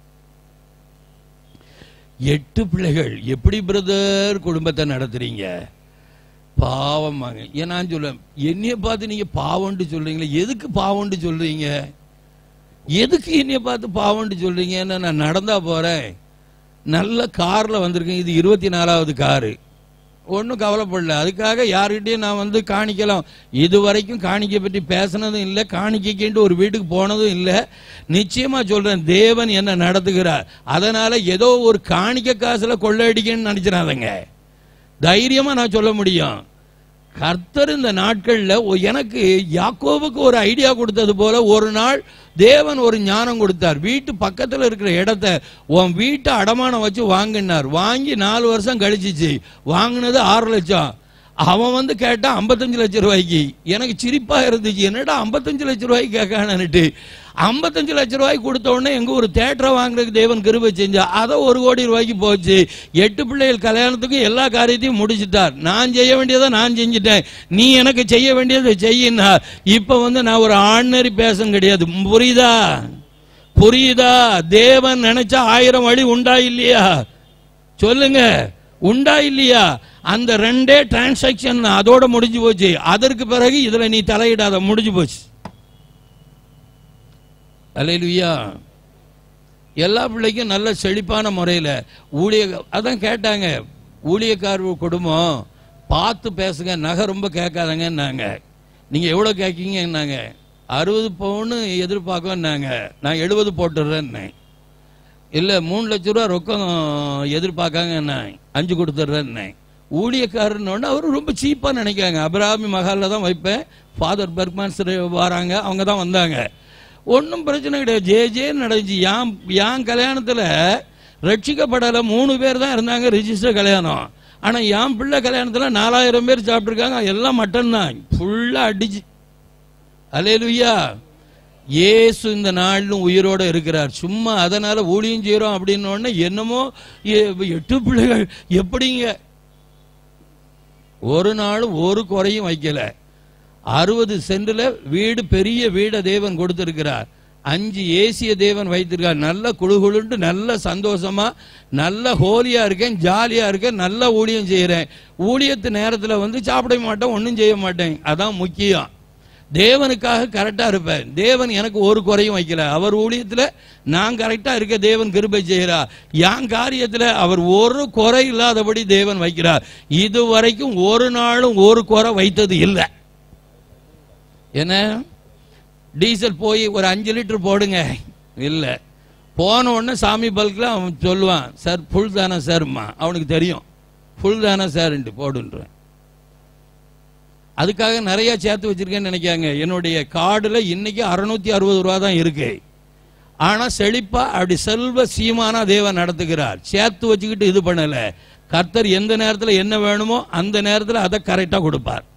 எட்டு பிள்ளைகள் எப்படி பிரதர் குடும்பத்தை நடத்துறீங்க பாவமாங்க ஏன் நான் சொல்லுவேன் என்னைய பார்த்து நீங்க பாவம்னு சொல்றீங்களே எதுக்கு பாவம்னு சொல்றீங்க எதுக்கு என்னைய பார்த்து பாவம்னு சொல்றீங்கன்னா நான் நடந்தா போறேன் நல்ல கார்ல வந்திருக்கேன் இது இருபத்தி நாலாவது காரு ஒன்றும் கவலைப்படல அதுக்காக யார்கிட்டயும் நான் வந்து காணிக்கலாம் இது வரைக்கும் காணிக்கை பற்றி பேசினதும் இல்லை காணிக்கைக்குன்ட்டு ஒரு வீட்டுக்கு போனதும் இல்லை நிச்சயமா சொல்றேன் தேவன் என்ன நடத்துகிறார் அதனால ஏதோ ஒரு காணிக்கை காசுல கொள்ளையடிக்கணும்னு நினைச்சிடாதங்க தைரியமா நான் சொல்ல முடியும் கர்த்தர் இந்த நாட்கள்ல ஒ- எனக்கு யாக்கோபுக்கு ஒரு ஐடியா கொடுத்தது போல ஒரு நாள் தேவன் ஒரு ஞானம் கொடுத்தார் வீட்டு பக்கத்துல இருக்கிற இடத்த உன் வீட்டை அடமானம் வச்சு வாங்கினார் வாங்கி நாலு வருஷம் கழிச்சிச்சு வாங்கினது ஆறு லட்சம் அவன் வந்து கேட்டான் ஐம்பத்தஞ்சு லட்சம் ரூபாய்க்கு எனக்கு சிரிப்பா இருந்துச்சு என்னடா ஐம்பத்தஞ்சு லட்சம் ரூபாய்க்கு கேட்கானுட்டு ஐம்பத்தஞ்சு லட்சம் ரூபாய்க்கு கொடுத்த உடனே எங்க ஒரு தேட்டரை வாங்குறதுக்கு தேவன் கிருபை செஞ்சா அதை ஒரு கோடி ரூபாய்க்கு போச்சு எட்டு பிள்ளைகள் கல்யாணத்துக்கு எல்லா காரியத்தையும் முடிச்சிட்டார் நான் செய்ய வேண்டியதை நான் செஞ்சுட்டேன் நீ எனக்கு செய்ய வேண்டியதை செய்யினா இப்ப வந்து நான் ஒரு ஆர்டினரி பேசம் கிடையாது புரியுதா புரியுதா தேவன் நினைச்சா ஆயிரம் வழி உண்டா இல்லையா சொல்லுங்க உண்டா இல்லையா அந்த ரெண்டே டிரான்சாக்ஷன் அதோட முடிஞ்சு போச்சு அதற்கு பிறகு இதுல நீ தலையிடாத முடிஞ்சு போச்சு அல்லேலூயா எல்லா பிள்ளைக்கும் நல்ல செழிப்பான முறையில் ஊழிய அதான் கேட்டாங்க ஊழியக்கார குடும்பம் பார்த்து பேசுங்க நகை ரொம்ப கேட்காதங்கன்னாங்க நீங்க எவ்வளோ கேட்கீங்கன்னாங்க அறுபது பவுன்னு எதிர்பார்க்கன்னாங்க நான் எழுபது போட்டுடுறேன்னேன் இல்லை மூணு லட்ச ரூபா ரொக்கம் எதிர்பார்க்காங்க என்ன அஞ்சு கொடுத்துட்றேன்னேன் ஊழியக்காரன்னு அவர் ரொம்ப சீப்பாக நினைக்காங்க அபிராமி மகாலில் தான் வைப்பேன் ஃபாதர் பெர்க்மான்ஸ் வராங்க அவங்க தான் வந்தாங்க ஒன்றும் பிரச்சனை கிடையாது ஜே ஜேன்னு நடந்துச்சு யான் யான் கல்யாணத்தில் ரட்சிக்கப்படலை மூணு பேர் தான் இருந்தாங்க ரிஜிஸ்டர் கல்யாணம் ஆனால் என் பிள்ளை கல்யாணத்தில் நாலாயிரம் பேர் சாப்பிட்ருக்காங்க எல்லாம் மட்டன் தான் ஃபுல்லாக அடிச்சு அலேலுயா இயேசு இந்த நாளிலும் உயிரோட இருக்கிறார் சும்மா அதனால ஊழியம் செய்கிறோம் அப்படின்னு உடனே என்னமோ எ- எட்டு பிள்ளைகள் எப்படிங்க ஒரு நாள் ஒரு குறையும் வைக்கல அறுபது சென்ட்ல வீடு பெரிய வீடை தேவன் கொடுத்திருக்கிறார் அஞ்சு ஏசிய தேவன் வைத்திருக்கார் நல்ல குழுகுழுண்டு நல்ல சந்தோஷமா நல்ல ஹோலியா இருக்கேன் ஜாலியா இருக்கேன் நல்ல ஊழியம் செய்யறேன் ஊழியத்து நேரத்துல வந்து சாப்பிட மாட்டேன் ஒன்றும் செய்ய மாட்டேன் அதான் முக்கியம் தேவனுக்காக கரெக்டா இருப்பேன் தேவன் எனக்கு ஒரு குறையும் வைக்கல அவர் ஊழியத்துல நான் கரெக்டா இருக்க தேவன் கிருபை செய்கிறார் என் காரியத்துல அவர் ஒரு குறை இல்லாதபடி தேவன் வைக்கிறார் இதுவரைக்கும் ஒரு நாளும் ஒரு குறை வைத்தது இல்லை என்ன டீசல் போய் ஒரு அஞ்சு லிட்டர் போடுங்க இல்லை போன உடனே சாமி பல்கில் அவன் சொல்லுவான் சார் ஃபுல் தானே சார்மா அவனுக்கு தெரியும் ஃபுல் தானே சார்ன்ட்டு போடுன்றேன் அதுக்காக நிறைய சேர்த்து வச்சிருக்கேன்னு நினைக்காங்க என்னுடைய கார்டுல இன்னைக்கு அறுநூத்தி அறுபது ரூபா தான் இருக்கு ஆனா செழிப்பா அப்படி செல்வ சீமானா தேவன் நடத்துகிறார் சேர்த்து வச்சுக்கிட்டு இது பண்ணல கர்த்தர் எந்த நேரத்துல என்ன வேணுமோ அந்த நேரத்துல அதை கரெக்டா கொடுப்பார்